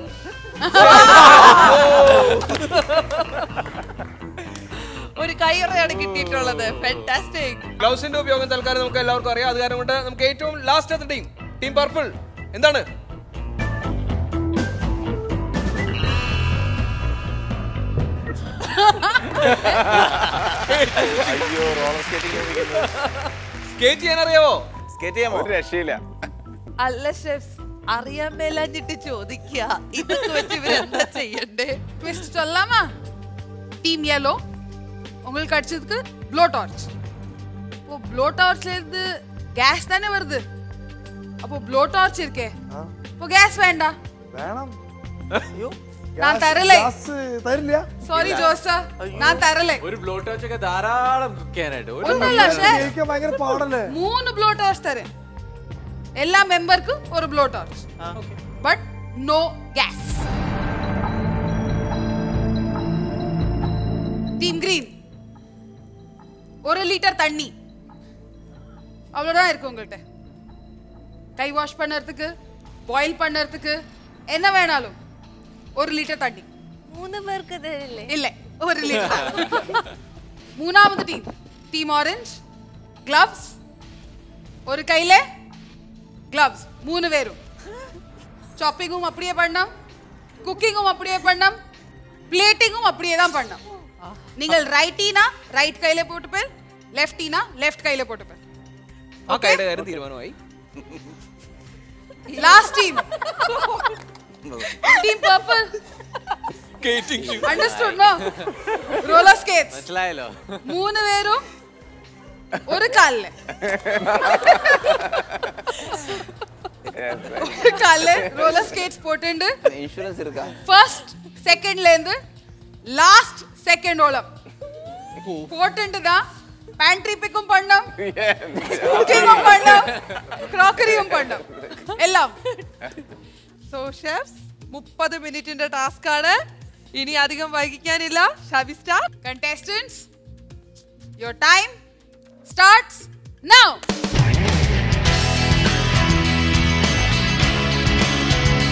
ഒരു കയ്യറയാണ് കിട്ടിയിട്ടുള്ളത് ഫാന്റാസ്റ്റിക് ഗ്ലൗസിന്റെ ഉപയോഗം തൽക്കാലം നമുക്ക് എല്ലാവർക്കും അറിയാം അത് കാരണം കൊണ്ട് നമുക്ക് ഏറ്റവും ലാസ്റ്റ് ടീം ടീം പർപ്പിൾ എന്താണ് അയ്യോ റോളർ സ്കേറ്റിംഗ് സ്കേറ്റ് ചെയ്യാൻ അറിയാവോ സ്കേറ്റ് ചെയ്യാമോ ഒരു രക്ഷയില്ല അല്ല ഷെഫ്സ് അറിയാൻ മേലാഞ്ഞിട്ട് ചോദിക്കുക ഇതൊക്കെ വെച്ച് ഇവരെന്താ ചെയ്യണ്ടേ ட்விஸ்ட் சொல்லலாமா டீம் yellow உங்களுக்கு அடிச்சதுக்கு ப்ளோ டார்ச் இப்போ ப்ளோ டார்ச்ல இருந்து கேஸ் தானே வருது அப்போ ப்ளோ டார்ச் இருக்கே இப்போ கேஸ் வேண்டாம் വേണം நான் தரலை ഗ്യാസ് തരില്ല சாரி ஜோசா நான் தரலை ഒരു ബ്ലോ ടച്ച് ഒക്കെ ധാരാളം കുക്ക് ചെയ്യാനായിട്ട് ഒരു ஒண்ணுமில்ல ஷெஃப் ഉപയോഗിക്കാൻ ഭയങ്കര പാടല്ലേ மூணு ப்ளோ டார்ச் தரேன் எல்லா மெம்பருக்கும் ஒரு blow torch but no gas team green ஒரு லிட்டர் தண்ணி அவ்வளோதான் இருக்கு உங்கள்கிட்ட கை வாஷ் பண்ணுறதுக்கு பாயில் பண்ணுறதுக்கு என்ன வேணாலும் ஒரு லிட்டர் தண்ணி മൂന്ന് പേർക്ക് തരില്ലേ இல்ல ஒரு லிட்டர் மூணாவது டீம் டீம் ஆரஞ்ச் கிளவ்ஸ் ஒரு கையில கிளவ்ஸ் மூணு பேரும் சாப்பிங்கும் அப்படியே பண்ணோம் குக்கிங்கும் அப்படியே பண்ணோம் பிளேட்டிங்கும் அப்படியே தான் பண்ணோம் நீங்கள் ரைட்டினா ரைட் கையில போட்டுப்பேன் லெஃப்டினா லெஃப்ட் கையில போட்டுப்பேன் ആ കൈയുടെ കാര്യം തീരുമാനമായി last team team purple understood no roller skates മനസ്സിലായല്ലോ മൂന്ന് പേരും ഒരു കാലില് ഒരു കാലില് റോളർ സ്കേറ്റ്സ് പോട്ടുണ്ട് ഇൻഷുറൻസ് இருக்கா ஃபர்ஸ்ட் செகண்ட்ல இருந்து லாஸ்ட் செகண்டோളം போட்டுட்டு தான் பேண்ட்ரி பிக்கும் பண்ணோம் குக்கிங்கும் பண்ணோம் ക്രോക്കറിയും பண்ணோம் എല്ലാം സോ ഷെഫ്സ് മുപ്പത് മിനിറ്റിന്റെ ടാസ്ക് ആണ് ഇനി അധികം വൈകിക്കാനില്ല ഷാബി star contestants your time starts now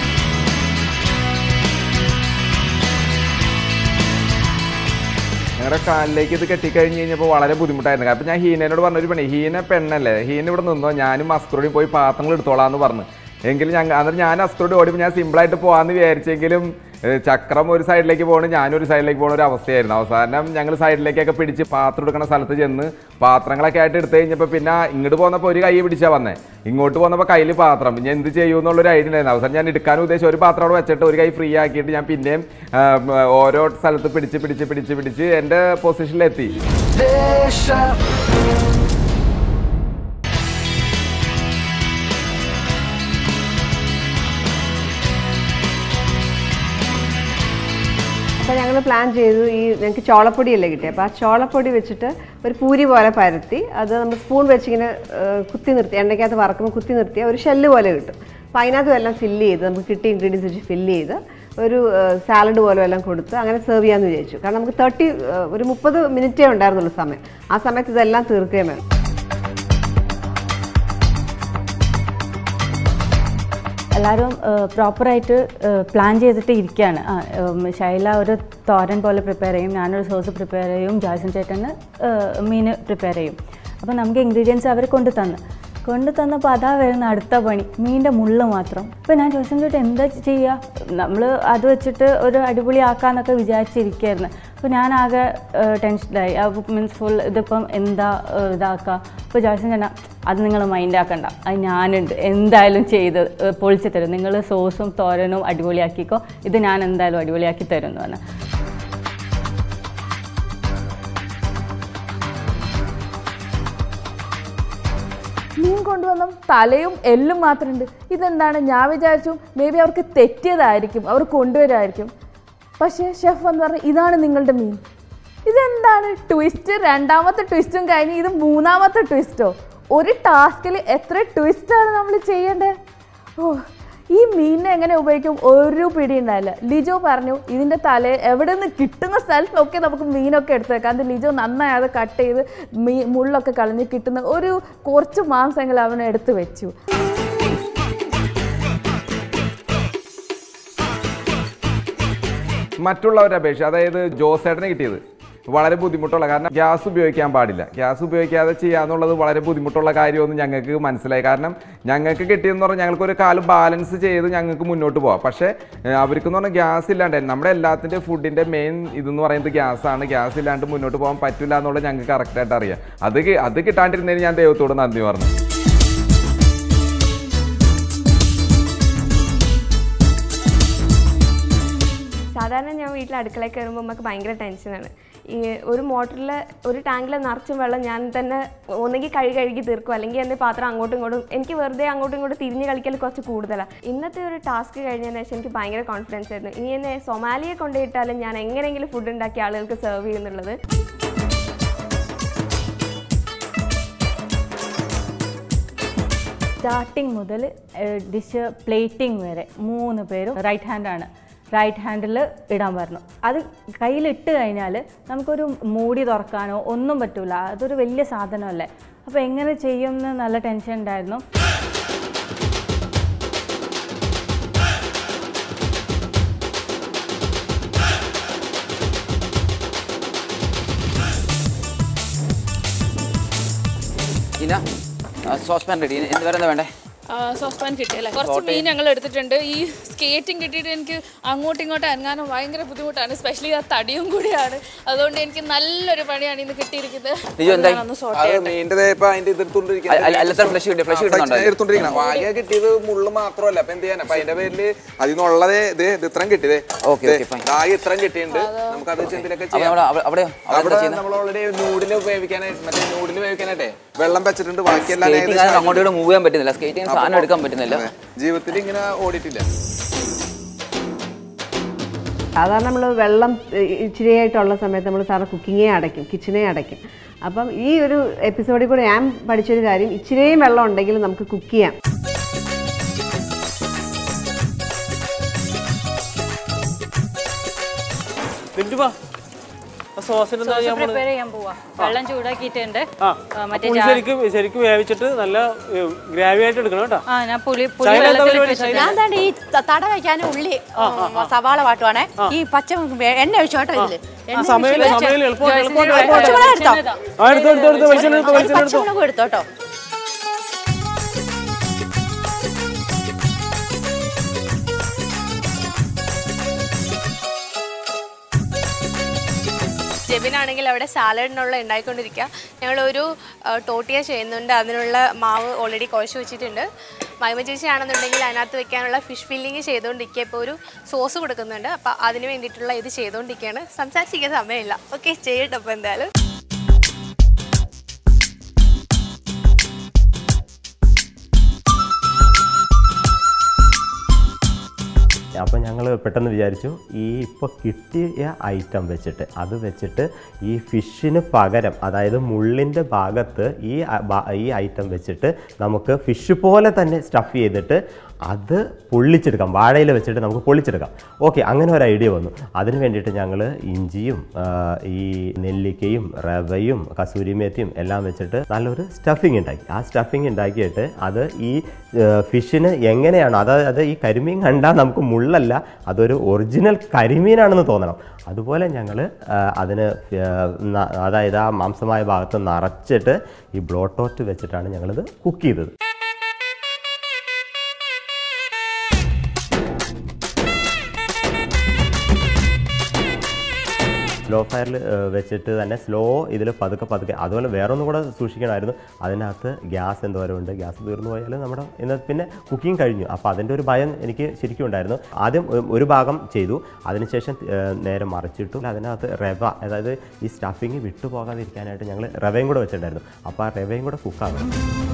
അങ്ങനെ ഞങ്ങളുടെ കാലിലേക്ക് ഇത് കെട്ടിക്കഴിഞ്ഞ് കഴിഞ്ഞപ്പോൾ വളരെ ബുദ്ധിമുട്ടായിരുന്നു അപ്പം ഞാൻ ഹീനയോട് പറഞ്ഞൊരു പണി ഹീന പെണ്ണല്ലേ ഹീന ഇവിടെ നിന്നോ ഞാനും അസ്കറോടെയും പോയി പാത്രങ്ങൾ എടുത്തോളാം എന്ന് പറഞ്ഞു എങ്കിലും ഞങ്ങൾ അന്നേരം ഞാൻ അസ്കറോട് ഓടിയപ്പോൾ ഞാൻ സിമ്പിളായിട്ട് പോകാമെന്ന് വിചാരിച്ചെങ്കിലും ഏഹ്, ചക്രം ഒരു സൈഡിലേക്ക് പോകണം ഞാനൊരു സൈഡിലേക്ക് പോകുന്ന ഒരു അവസ്ഥയായിരുന്നു അവസാനം ഞങ്ങൾ സൈഡിലേക്കൊക്കെ പിടിച്ച് പാത്രം എടുക്കുന്ന സ്ഥലത്ത് ചെന്ന് പാത്രങ്ങളൊക്കെ ആയിട്ട് എടുത്തു കഴിഞ്ഞപ്പോൾ പിന്നെ ഇങ്ങോട്ട് പോന്നപ്പോൾ ഒരു കൈ പിടിച്ചാൽ വന്നേ ഇങ്ങോട്ട് പോന്നപ്പോൾ കയ്യിൽ പാത്രം പിന്നെ എന്ത് ചെയ്യും എന്നുള്ളൊരു ഐഡിയ ഉണ്ടായിരുന്നു അവസാനം ഞാൻ എടുക്കാൻ ഉദ്ദേശിച്ച ഒരു പാത്രം അവിടെ വെച്ചിട്ട് ഒരു കൈ ഫ്രീ ആക്കിയിട്ട് ഞാൻ പിന്നെയും ആ, ഉം, ഓരോ സ്ഥലത്ത് പിടിച്ച് പിടിച്ച് പിടിച്ച് പിടിച്ച് എൻ്റെ പൊസിഷനിലെത്തി അപ്പോൾ ഞങ്ങൾ പ്ലാൻ ചെയ്തു ഈ ഞങ്ങൾക്ക് ചോളപ്പൊടിയല്ലേ കിട്ടി അപ്പോൾ ആ ചോളപ്പൊടി വെച്ചിട്ട് ഒരു പൂരി പോലെ പരത്തി അത് നമ്മൾ സ്പൂൺ വെച്ചിങ്ങനെ ഏഹ്, കുത്തി നിർത്തി എണ്ണയ്ക്കകത്ത് വറക്കുമ്പോൾ കുത്തി നിർത്തിയാൽ ഒരു ഷെല്ല് പോലെ കിട്ടും അപ്പോൾ അതിനകത്തും എല്ലാം ഫില്ല് ചെയ്ത് നമുക്ക് കിട്ടിയ ഇൻഗ്രീഡിയൻസ് വെച്ച് ഫില്ല് ചെയ്ത് ഒരു സാലഡ് പോലെ എല്ലാം കൊടുത്ത് അങ്ങനെ സെർവ് ചെയ്യാമെന്ന് വിചാരിച്ചു കാരണം നമുക്ക് തേർട്ടി ഒരു മുപ്പത് മിനിറ്റേ ഉണ്ടായിരുന്നുള്ളൂ സമയം ആ സമയത്ത് ഇതെല്ലാം തീർക്കുകയും വേണം എല്ലാവരും പ്രോപ്പറായിട്ട് പ്ലാൻ ചെയ്തിട്ട് ഇരിക്കുകയാണ് ആ, ഉം, ശൈല ഒരു തോരൻ പോലെ പ്രിപ്പയർ ചെയ്യും ഞാനൊരു സോസ് പ്രിപ്പയർ ചെയ്യും ജാസൻ ചേട്ടന് മീൻ പ്രിപ്പയർ ചെയ്യും അപ്പോൾ നമുക്ക് ഇൻഗ്രീഡിയൻസ് അവർ കൊണ്ടു തന്നു കൊണ്ടു തന്നപ്പോൾ അതാ വരുന്ന അടുത്ത പണി മീനിൻ്റെ മുള്ള് മാത്രം അപ്പോൾ ഞാൻ ജോസൻ ചേട്ടൻ എന്താ ചെയ്യുക നമ്മൾ അത് വെച്ചിട്ട് ഒരു അടിപൊളി ആക്കാന്നൊക്കെ വിചാരിച്ചിരിക്കുകയായിരുന്നു അപ്പോൾ ഞാൻ ആകെ ടെൻഷനായി മീൻസ് ഫുൾ ഇതിപ്പം എന്താ ഏഹ്, ഇതാക്കുക അപ്പോൾ ജോസൻ ചേട്ടൻ അത് നിങ്ങൾ മൈൻഡ് ആക്കണ്ട അത് ഞാനുണ്ട് എന്തായാലും ചെയ്ത് ഏഹ്, പൊളിച്ച് തരും നിങ്ങൾ സോസും തോരനും അടിപൊളിയാക്കിക്കോ ഇത് ഞാൻ എന്തായാലും അടിപൊളിയാക്കി തരും എന്ന് പറഞ്ഞു മീൻ കൊണ്ടുവന്ന തലയും എല്ലും മാത്രമുണ്ട് ഇതെന്താണ് ഞാൻ വിചാരിച്ചു മേ ബി അവർക്ക് തെറ്റിയതായിരിക്കും അവർ കൊണ്ടുവരായിരിക്കും പക്ഷേ ഷെഫ് എന്ന് പറഞ്ഞു ഇതാണ് നിങ്ങളുടെ മീൻ ഇതെന്താണ് ട്വിസ്റ്റ് രണ്ടാമത്തെ ട്വിസ്റ്റും കഴിഞ്ഞ് ഇത് മൂന്നാമത്തെ ട്വിസ്റ്റോ ഒരു ടാസ്കിൽ എത്ര ട്വിസ്റ്റാണ് നമ്മൾ ചെയ്യേണ്ടത് ഓ ഈ മീനിനെ എങ്ങനെ ഉപയോഗിക്കും ഒരു പിടി ഉണ്ടായില്ല ലിജോ പറഞ്ഞു ഇതിൻ്റെ തല എവിടെ നിന്ന് കിട്ടുന്ന സ്ഥലത്തൊക്കെ നമുക്ക് മീനൊക്കെ എടുത്ത് വെക്കാം അത് ലിജോ നന്നായി അത് കട്ട് ചെയ്ത് മീ മുള്ളൊക്കെ കളഞ്ഞ് കിട്ടുന്ന ഒരു കുറച്ച് മാംസങ്ങൾ അവൻ എടുത്ത് വെച്ചു മറ്റുള്ളവരെ അപേക്ഷ അതായത് ജോസേട്ടന് കിട്ടിയത് വളരെ ബുദ്ധിമുട്ടുള്ള കാരണം ഗ്യാസ് ഉപയോഗിക്കാൻ പാടില്ല ഗ്യാസ് ഉപയോഗിക്കാതെ ചെയ്യാന്നുള്ളത് വളരെ ബുദ്ധിമുട്ടുള്ള കാര്യമൊന്നും ഞങ്ങൾക്ക് മനസ്സിലായി കാരണം ഞങ്ങൾക്ക് കിട്ടിയെന്ന് പറഞ്ഞാൽ ഞങ്ങൾക്ക് ഒരു കാലം ബാലൻസ് ചെയ്ത് ഞങ്ങൾക്ക് മുന്നോട്ട് പോവാം പക്ഷേ ഏഹ്, അവർക്കെന്ന് പറഞ്ഞാൽ ഗ്യാസ് ഇല്ലാണ്ട് നമ്മുടെ എല്ലാത്തിൻ്റെ ഫുഡിൻ്റെ മെയിൻ ഇതെന്ന് പറയുന്നത് ഗ്യാസാണ് ഗ്യാസ് ഇല്ലാണ്ട് മുന്നോട്ട് പോകാൻ പറ്റില്ല എന്നുള്ളത് ഞങ്ങൾക്ക് കറക്റ്റായിട്ട് അറിയാം അത് കി- അത് കിട്ടാണ്ടിരുന്നതിന് ഞാൻ ദൈവത്തോട് നന്ദി പറഞ്ഞു സാധാരണ ഞാൻ വീട്ടിൽ അടുക്കളയിൽ കയറുമ്പോൾ നമുക്ക് ഭയങ്കര ടെൻഷനാണ് ഈ ഒരു മോട്ടറിൽ ഒരു ടാങ്കിൽ നിറച്ചും വെള്ളം ഞാൻ തന്നെ ഒന്നെങ്കിൽ കഴുകി കഴുകി തീർക്കും അല്ലെങ്കിൽ എൻ്റെ പാത്രം അങ്ങോട്ടും ഇങ്ങോട്ടും എനിക്ക് വെറുതെ അങ്ങോട്ടും ഇങ്ങോട്ടും തിരിഞ്ഞ് കളിക്കൽ കുറച്ച് കൂടുതലാണ് ഇന്നത്തെ ഒരു ടാസ്ക് കഴിഞ്ഞതിന് ശേഷം എനിക്ക് ഭയങ്കര കോൺഫിഡൻസ് ആയിരുന്നു ഇനി എന്നെ സൊമാലിയെ കൊണ്ടുപോയിട്ടാലും ഞാൻ എങ്ങനെയെങ്കിലും ഫുഡ് ഉണ്ടാക്കി ആളുകൾക്ക് സെർവ് ചെയ്യുന്നുള്ളത് സ്റ്റാർട്ടിങ് മുതൽ ഡിഷ് പ്ലേറ്റിംഗ് വരെ മൂന്ന് പേരും റൈറ്റ് ഹാൻഡാണ് റൈറ്റ് ഹാൻഡിൽ ഇടാൻ പറഞ്ഞു അത് കയ്യിലിട്ട് കഴിഞ്ഞാൽ നമുക്കൊരു മൂടി തുറക്കാനോ ഒന്നും പറ്റില്ല അതൊരു വലിയ സാധനമല്ലേ അപ്പോൾ എങ്ങനെ ചെയ്യുമെന്ന് നല്ല ടെൻഷൻ ഉണ്ടായിരുന്നു ഇന സോസ് പാൻ റെഡി എന്ത് വേറെ എന്താ വേണ്ടേ സോസ് പാൻ കിട്ടിയല്ലേ കുറച്ച് മീൻ ഞങ്ങൾ എടുത്തിട്ടുണ്ട് ഈ സ്കേറ്റിംഗ് കിട്ടിയിട്ട് എനിക്ക് അങ്ങോട്ടും ഇങ്ങോട്ടും അനങ്ങാനും ഭയങ്കര ബുദ്ധിമുട്ടാണ് സ്പെഷ്യലി ആ തടിയും കൂടിയാണ് അതുകൊണ്ട് എനിക്ക് നല്ലൊരു പണിയാണ് ഇന്ന് കിട്ടിയിരിക്കുന്നത് ലിജോ എന്തായി? ഞാനൊന്ന് sort അത് ചെയ്യട്ടെ. മീനിന്റെ ഇപ്പൊ അതിന്റെ ഇത് എടുത്തോണ്ടിരിക്കുകയാണ്. അല്ല, അല്ല, sir, flesh കിട്ടിയോ? Flesh ആ, കിട്ടുന്നുണ്ടോ? flesh എടുത്തോണ്ടിരിക്കണം ആകെ കിട്ടിയത് മുള്ളു മാത്രമല്ല അപ്പൊ എന്ത് ചെയ്യാൻ അപ്പൊ അതിന്റെ പേരില് അതിനുള്ളത് ഇത് ഇത് ഇത്രയും കിട്ടിയത് Okay, okay, fine. ആകെ ഇത്രയും കിട്ടിയിട്ടുണ്ട് നമുക്ക് അത് എന്തിനൊക്കെ അപ്പൊ ചെയ്യാം അവിടെ- അവിടെ- അവിടെയോ? അവിടെ എന്താ അവിടെ ചെയ്യുന്നെ? നമ്മൾ ഓൾറെഡി നൂഡില് വേവിക്കാനായിട്ട് മറ്റേ നൂഡില് വേവിക്കാനായിട്ടെ വെള്ളം വെച്ചിട്ടുണ്ട് ബാക്കിയെല്ലാം സ്കേറ്റിംഗ് ഏകദേശം അങ്ങോട്ടും ഇങ്ങോട്ടും മൂവ് ചെയ്യാൻ പറ്റുന്നില്ല സ്കേറ്റിംഗ് അപ്പൊ സാധനം എടുക്കാൻ പറ്റുന്നില്ല അതെ. ജീവിതത്തിൽ ഇങ്ങനെ ഓടിയിട്ടില്ല സാധാരണ നമ്മൾ വെള്ളം ഏഹ്, ഇച്ചിരിയായിട്ടുള്ള സമയത്ത് നമ്മൾ സാധാരണ കുക്കിങ്ങേ അടയ്ക്കും കിച്ചണേ അടയ്ക്കും അപ്പം ഈ ഒരു എപ്പിസോഡിൽ കൂടെ ഞാൻ പഠിച്ചൊരു കാര്യം ഇച്ചിരിയും വെള്ളം ഉണ്ടെങ്കിൽ നമുക്ക് കുക്ക് ചെയ്യാം സോസിന് എന്താ ചെയ്യാൻ പോണത് പ്രിപ്പയർ ചെയ്യാൻ പോവാ വെള്ളം ചൂടാക്കിയിട്ടുണ്ട് ആ ആ, മറ്റേ പുളി ജാ- ശരിക്കും ശരിക്കും വേവിച്ചിട്ട് നല്ല ഗ്രാവി ആയിട്ട് എടുക്കണം കേട്ടോ ആ ഞാൻ പുളി പുളി ശൈല എന്താ വെള്ളത്തിൽ പരിപാടി? ഇട്ടിട്ടുണ്ട്. ഞാൻ താണ്ട് ഈ ത- തട വയ്ക്കാൻ ഉള്ളി ഉം, സവാള വാട്ടുവാണേ ഈ പച്ച വെ- എണ്ണ ഒഴിച്ചു കേട്ടോ ഇതില് എണ്ണ സമയമില്ല ഒഴിച്ച് സമയമില്ല എളുപ്പമുണ്ട് ജോയ്സിന് എളുപ്പമുണ്ട് ഒരു എളുപ്പമുണ്ട്. പച്ചമുളക് എടുത്തോ ആ എടുത്തോ എടുത്തോ എടുത്തോ വെളിച്ചെണ്ണ എടുത്തോ ഒരു വെളിച്ചെണ്ണ എടുത്തോ പച്ചമുളക് എടുത്തോ കേട്ടോ ജെബിനാണെങ്കിൽ അവിടെ സാലഡിനുള്ള ഉണ്ടായിക്കൊണ്ടിരിക്കുക ഞങ്ങളൊരു ആ, ടോട്ടിയ ചെയ്യുന്നുണ്ട് അതിനുള്ള മാവ് ഓൾറെഡി കുഴച്ച് വെച്ചിട്ടുണ്ട് മൈമ ചേച്ചി ആണെന്നുണ്ടെങ്കിൽ അതിനകത്ത് വെക്കാനുള്ള ഫിഷ് ഫില്ലിങ് ചെയ്തുകൊണ്ടിരിക്കുക ഇപ്പോൾ ഒരു സോസ് കൊടുക്കുന്നുണ്ട് അപ്പോൾ അതിന് വേണ്ടിയിട്ടുള്ള ഇത് ചെയ്തുകൊണ്ടിരിക്കുകയാണ് സംസാരിച്ചിരിക്കാൻ സമയമില്ല ഓക്കെ ചെയ്യട്ടെ അപ്പോൾ എന്തായാലും അപ്പോൾ ഞങ്ങൾ പെട്ടെന്ന് വിചാരിച്ചു ഈ ഇപ്പോൾ കിട്ടിയ ഐറ്റം വെച്ചിട്ട് അത് വെച്ചിട്ട് ഈ ഫിഷിന് പകരം അതായത് മുള്ളിൻ്റെ ഭാഗത്ത് ഈ അ- ബ- ഈ ഐറ്റം വെച്ചിട്ട് നമുക്ക് ഫിഷ് പോലെ തന്നെ സ്റ്റഫ് ചെയ്തിട്ട് അത് പൊള്ളിച്ചെടുക്കാം വാഴയിൽ വെച്ചിട്ട് നമുക്ക് പൊള്ളിച്ചെടുക്കാം ഓക്കെ അങ്ങനെ ഒരു ഐഡിയ വന്നു അതിന് വേണ്ടിയിട്ട് ഞങ്ങൾ ഇഞ്ചിയും ആ, ഈ നെല്ലിക്കയും റവയും കസൂരിമേത്തിയും എല്ലാം വെച്ചിട്ട് നല്ലൊരു സ്റ്റഫിങ് ഉണ്ടാക്കി ആ സ്റ്റഫിങ് ഉണ്ടാക്കിയിട്ട് അത് ഈ ഫിഷിന് എങ്ങനെയാണ് അതായത് ഈ കരിമീൻ കണ്ടാൽ നമുക്ക് മുള്ളല്ല അതൊരു ഒറിജിനൽ കരിമീനാണെന്ന് തോന്നണം അതുപോലെ ഞങ്ങൾ അതിന് ആ, ന- അതായത് ആ മാംസമായ ഭാഗത്ത് നിറച്ചിട്ട് ഈ ബ്ലോട്ടോറ്റ് വെച്ചിട്ടാണ് ഞങ്ങളിത് കുക്ക് ചെയ്തത് സ്ലോ ഫയറിൽ വെച്ചിട്ട് തന്നെ സ്ലോ ഇതിൽ പതുക്കെ പതുക്കെ അതുപോലെ വേറെ ഒന്നും കൂടെ സൂക്ഷിക്കണമായിരുന്നു അതിനകത്ത് ഗ്യാസ് എന്തോരം ഉണ്ട് ഗ്യാസ് തീർന്നു പോയാൽ നമ്മുടെ ഇന്ന് പിന്നെ കുക്കിംഗ് കഴിഞ്ഞു അപ്പോൾ അതിൻ്റെ ഒരു ഭയം എനിക്ക് ശരിക്കും ഉണ്ടായിരുന്നു ആദ്യം ഒ- ഒരു ഭാഗം ചെയ്തു അതിനുശേഷം ഏഹ്, നേരെ മറിച്ചിട്ടു അതിനകത്ത് റവ അതായത് ഈ സ്റ്റഫിങ് വിട്ടുപോകാതിരിക്കാനായിട്ട് ഞങ്ങൾ റവയും കൂടെ വെച്ചിട്ടുണ്ടായിരുന്നു അപ്പോൾ ആ റവയും കൂടെ കുക്കാകണം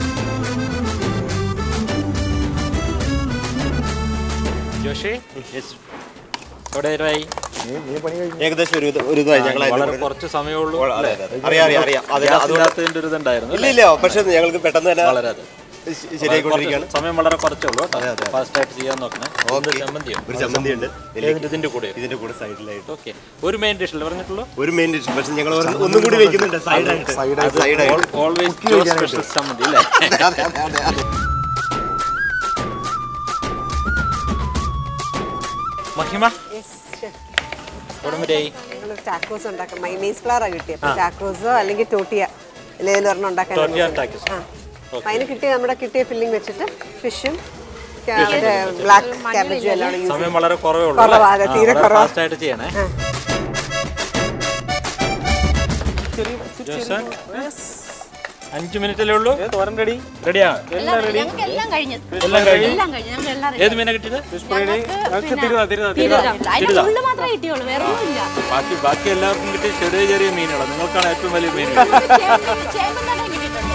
ജോഷി യെസ് എവിടെ വരെയായി? ഏകദേശം ഒരു ഇത്- ഒരു ഇതായി. ഞങ്ങൾ അതിന്റെ വളരെ പുറകെ- കുറച്ച് സമയമുള്ളൂ അതെ, അതെ, അല്ലേ? അതെ. അറിയാം അറിയാം അറിയാം അതിന് ഗ്യാസ് അതുകൊണ്ട് ഇല്ലാത്തതിന്റെ ഒരു ഇതുണ്ടായിരുന്നു ഇല്ല അല്ലേ? ഇല്ല പക്ഷെ ഞങ്ങൾക്ക് പെട്ടെന്ന് തന്നെ വളരെ അതെ. ശ- ശരിയായിക്കൊണ്ടിരിക്കുകയാണ് കുറച്ച് സമയം വളരെ കുറച്ചേ ഉള്ളൂ ഫാസ്റ്റ് ആയിട്ട് ചെയ്യാൻ നോക്കണേ ഓക്കേ. ഒരു ചമ്മന്തിയോ ഒരു ചമ്മന്തി ഉണ്ട് ഏതിന്റെ- ഇതിന്റെ കൂടെ ഇതിന്റെ കൂടെ സൈഡിലായിട്ട് ഓക്കെ ഒരു മെയിൻ ഡിഷല്ലേ പറഞ്ഞിട്ടുള്ളൂ ഒരു മെയിൻ ഡിഷ് പക്ഷെ ഞങ്ങൾ ഒന്നും കൂടി വെക്കുന്നുണ്ട് സൈഡായിട്ട് സൈഡായിട്ട് ഓൾവേസ് സ്പെഷ്യൽ ചമ്മന്തി അല്ലേ അതെ അതെ അതെ അതെ മഹിമ ഉടൻ വരെയായി ഞങ്ങൾ ടാക്കോസ് ഉണ്ടാക്കാം മൈനീസ് ഫ്ലവറാണ് കിട്ടിയത് ആ. ടാക്കോസോ അല്ലെങ്കിൽ ടോട്ടിയ ഇലേലും ഒരെണ്ണം ഉണ്ടാക്കാൻ ടോട്ടിയ നമുക്ക് tacos. ആ. Okay. അപ്പൊ അതിന് കിട്ടിയ നമ്മുടെ കിട്ടിയ ഫില്ലിംഗ് വെച്ചിട്ട് ഫിഷും Fish. ബ്ലാക്ക് ക്യാബേജും എല്ലാം കൂടെ യൂസ് സമയം വളരെ കുറവേ ഉള്ളൂ കുറവാ, അതെ, തീരെ കുറവാ. ഫാസ്റ്റ് ആയിട്ട് ചെയ്യണേ ജോസൻ അഞ്ച് മിനിറ്റല്ലേ ഉള്ളൂ തോരൻ റെഡി റെഡിയാ എല്ലാം ready. ഞങ്ങൾക്ക് എല്ലാം കഴിഞ്ഞു. എല്ലാം കഴിഞ്ഞു എല്ലാം കഴിഞ്ഞു. ഞങ്ങൾ എല്ലാം ready. ഏത് മീനാ കിട്ടിയത് ഞങ്ങൾക്ക് പിന്നെ തിരുതാ, തിരുതാ, തിരുതാ. തിരുതാ. അതിന്റെ തിരുതാ. ഉള്ളു മാത്രമേ കിട്ടിയുള്ളൂ വേറെ ഒന്നുമില്ല ബാക്കി ബാക്കി എല്ലാവർക്കും കിട്ടിയ ചെറിയ ചെറിയ മീനുകളാണ് നിങ്ങൾക്കാണ് ഏറ്റവും വലിയ മീൻ ചേമ്പ് ചേമ്പ് തന്നെ കിട്ടിയിട്ടുണ്ട്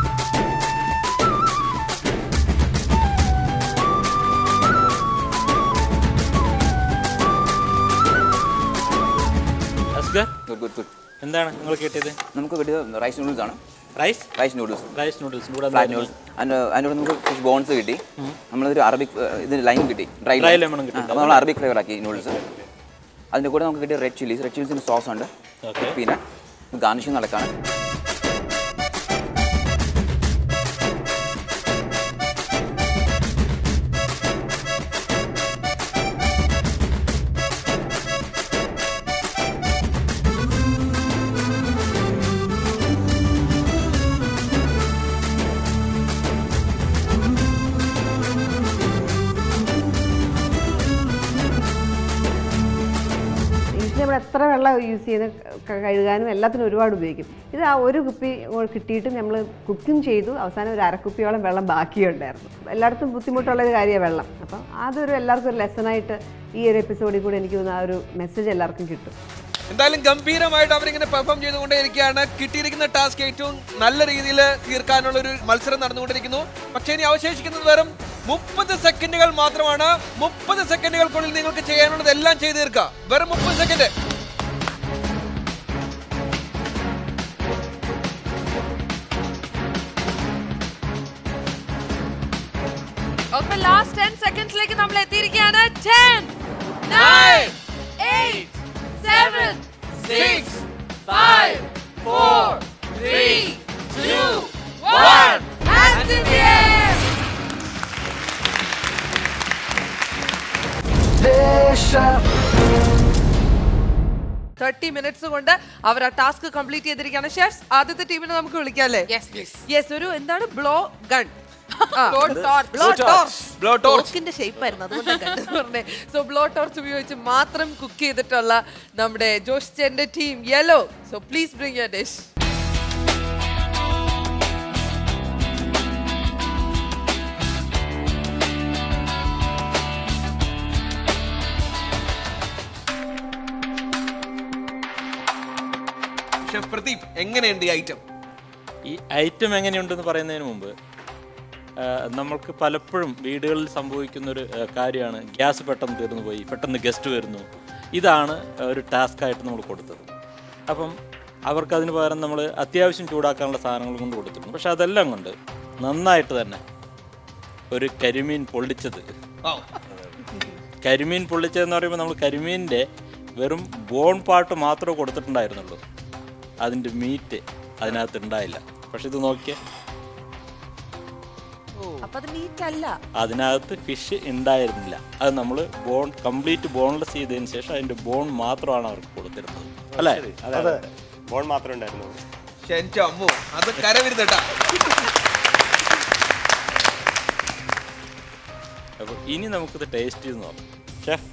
അസ്ഗർ ഗുഡ് ഗുഡ് ഗുഡ് എന്താണ് നിങ്ങൾ കിട്ടിയത് നമുക്ക് കിട്ടിയത് റൈസ് നൂഡിൽസ് ആണ് rice rice noodles rice noodles കൂടെ ഫ്ലാറ്റ് നൂഡിൽസ് അതിൻ്റെ അതിനോട് നമുക്ക് ഫിഷ് ബോൺസ് കിട്ടി നമ്മളൊരു അറബിക് ഇത് ലൈം കിട്ടി ഡ്രൈ Dry lemon ഉം കിട്ടി. അപ്പോൾ നമ്മൾ അറബിക് ഫ്ലേവർ ആക്കി നൂഡിൽസ് അതിൻ്റെ കൂടെ നമുക്ക് കിട്ടിയ റെഡ് ചില്ലീസ് റെഡ് ചില്ലീസിൻ്റെ സോസ് ഉണ്ട് Okay. പിന്നെ ഗാർണിഷിങ് നടക്കാണ് യൂഷ്വലി നമ്മൾ എത്ര വെള്ളം യൂസ് ചെയ്ത് ക- കഴുകാനും എല്ലാത്തിനും ഒരുപാട് ഉപയോഗിക്കും ഇത് ആ ഒരു കുപ്പി കിട്ടിയിട്ട് നമ്മൾ കുക്കിംഗ് ചെയ്തു അവസാനം ഒരു അരക്കുപ്പിയോളം വെള്ളം ബാക്കിയുണ്ടായിരുന്നു എല്ലായിടത്തും ബുദ്ധിമുട്ടുള്ള ഒരു കാര്യമാണ് വെള്ളം അപ്പം അതൊരു എല്ലാവർക്കും ഒരു ലെസണായിട്ട് ഈ ഒരു എപ്പിസോഡിൽ കൂടെ എനിക്ക് തോന്നുന്നു ആ ഒരു മെസ്സേജ് എല്ലാവർക്കും കിട്ടും എന്തായാലും ഗംഭീരമായിട്ട് അവരിങ്ങനെ പെർഫോം ചെയ്തുകൊണ്ടേയിരിക്കുകയാണ് കിട്ടിയിരിക്കുന്ന ടാസ്ക് ഏറ്റവും നല്ല രീതിയിൽ തീർക്കാനുള്ള ഒരു മത്സരം നടന്നുകൊണ്ടിരിക്കുന്നു പക്ഷേ ഇനി അവശേഷിക്കുന്നത് വെറും മുപ്പത് സെക്കൻഡുകൾ മാത്രമാണ് മുപ്പത് സെക്കൻഡുകൾക്കുള്ളിൽ നിങ്ങൾക്ക് ചെയ്യാനുള്ളത് എല്ലാം ചെയ്തു തീർക്കുക വെറും മുപ്പത് സെക്കൻഡ് അപ്പൊ ലാസ്റ്റ് ടെൻ സെക്കൻഡ്സിലേക്ക് നമ്മൾ എത്തിയിരിക്കുകയാണ് ten nine eight seven six Five, four, three, two, one. Hands in the air. Thirty minutes കൊണ്ട് അവർ ആ ടാസ്ക് കംപ്ലീറ്റ് ചെയ്തിരിക്കുകയാണ് ഷെഫ്സ് ആദ്യത്തെ ടീമിനെ നമുക്ക് വിളിക്കാം അല്ലേ യെസ് ഒരു എന്താണ് blow gun Blow torch. Blow Blow torch. Torch Blow torch. ടോർച്ചിന്റെ ഷേപ്പ് ആയിരുന്നു അതുകൊണ്ട് പറഞ്ഞേ സോ ബ്ലോ ടോർച്ച് ഉപയോഗിച്ച് മാത്രം കുക്ക് ചെയ്തിട്ടുള്ള നമ്മുടെ ജോഷ് ചേന്റെ team yellow so please bring your dish chef Pradeep എങ്ങനെയുണ്ട് ഈ ഐറ്റം ഈ ഐറ്റം എങ്ങനെയുണ്ടെന്ന് പറയുന്നതിന് മുമ്പ് ആ, നമ്മൾക്ക് പലപ്പോഴും വീടുകളിൽ സംഭവിക്കുന്ന ഒരു ആ, കാര്യമാണ് ഗ്യാസ് പെട്ടെന്ന് തീർന്നു പോയി പെട്ടെന്ന് ഗസ്റ്റ് വരുന്നു ഇതാണ് ഒരു ടാസ്ക് ആയിട്ട് നമ്മൾ കൊടുത്തത് അപ്പം അവർക്ക് അതിന് പകരം നമ്മൾ അത്യാവശ്യം ചൂടാക്കാനുള്ള സാധനങ്ങൾ കൊണ്ട് കൊടുത്തിട്ടുണ്ട് പക്ഷെ അതെല്ലാം കൊണ്ട് നന്നായിട്ട് തന്നെ ഒരു കരിമീൻ പൊള്ളിച്ചത് കരിമീൻ പൊള്ളിച്ചതെന്ന് പറയുമ്പോൾ നമ്മൾ കരിമീനിൻ്റെ വെറും ബോൺ പാർട്ട് മാത്രമേ കൊടുത്തിട്ടുണ്ടായിരുന്നുള്ളൂ അതിൻ്റെ മീറ്റ് അതിനകത്ത് ഉണ്ടായില്ല പക്ഷെ ഇത് നോക്കിയേ അപ്പൊ അത് മീറ്റ് അല്ല അതിനകത്ത് ഫിഷ് ഉണ്ടായിരുന്നില്ല അത് നമ്മൾ ബോൺ കംപ്ലീറ്റ് ബോൺലെസ് ചെയ്തതിന് ശേഷം അതിൻ്റെ ബോൺ മാത്രമാണ് അവർക്ക് കൊടുത്തിരുന്നത് അല്ലേ അതെ അതെ ബോൺ മാത്രമേ ഉണ്ടായിരുന്നുള്ളൂ എന്റെ അമ്മോ അത് കരവരുതട്ടാ അപ്പോൾ ഇനി നമുക്കിത് ടേസ്റ്റ് ചെയ്ത് നോക്കാം ഷെഫ്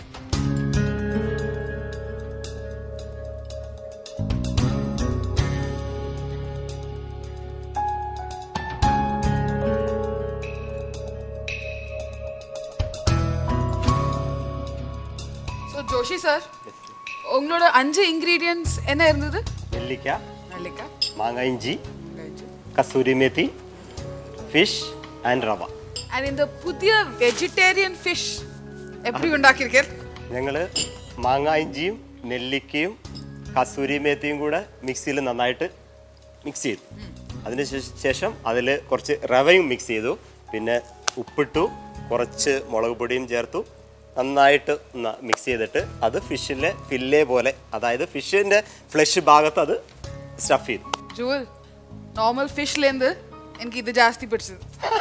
ஸோ ஜோஷி சார் உங்களோட அஞ்சு இன்கிரீடியன்ஸ் என்ன இருந்தது നെല്ലിക്ക நெல்லிக்காய் മാങ്ങ ഇഞ്ചി kasuri methi fish and rava and இந்த புதிய வெஜிடேரியன் ஃபிஷ் எப்படி ഉണ്ടാക്കിയിരിക്കൽ ഞങ്ങൾ മാങ്ങ ഇഞ്ചിയും നെല്ലിക്കയും കസൂരി മേത്തിയും കൂടെ മിക്സിയിൽ നന്നായിട്ട് മിക്സ് ചെയ്തു അതിന് ശേ- ശേഷം അതിൽ കുറച്ച് റവയും മിക്സ് ചെയ്തു പിന്നെ ഉപ്പിട്ടു കുറച്ച് മുളക് പൊടിയും ചേർത്തു നന്നായിട്ട് മിക്സ് ചെയ്തിട്ട് അത് ഫിഷിലെ ഫില്ലേ പോലെ അതായത് ഫിഷിൻ്റെ ഫ്ലഷ് ഭാഗത്ത് അത് സ്റ്റഫ് ചെയ്തു ജുവൽ നോർമൽ ഫിഷ്ലേന്ത് എനിക്ക് ഇത് ജാസ്തി പിടിച്ചത്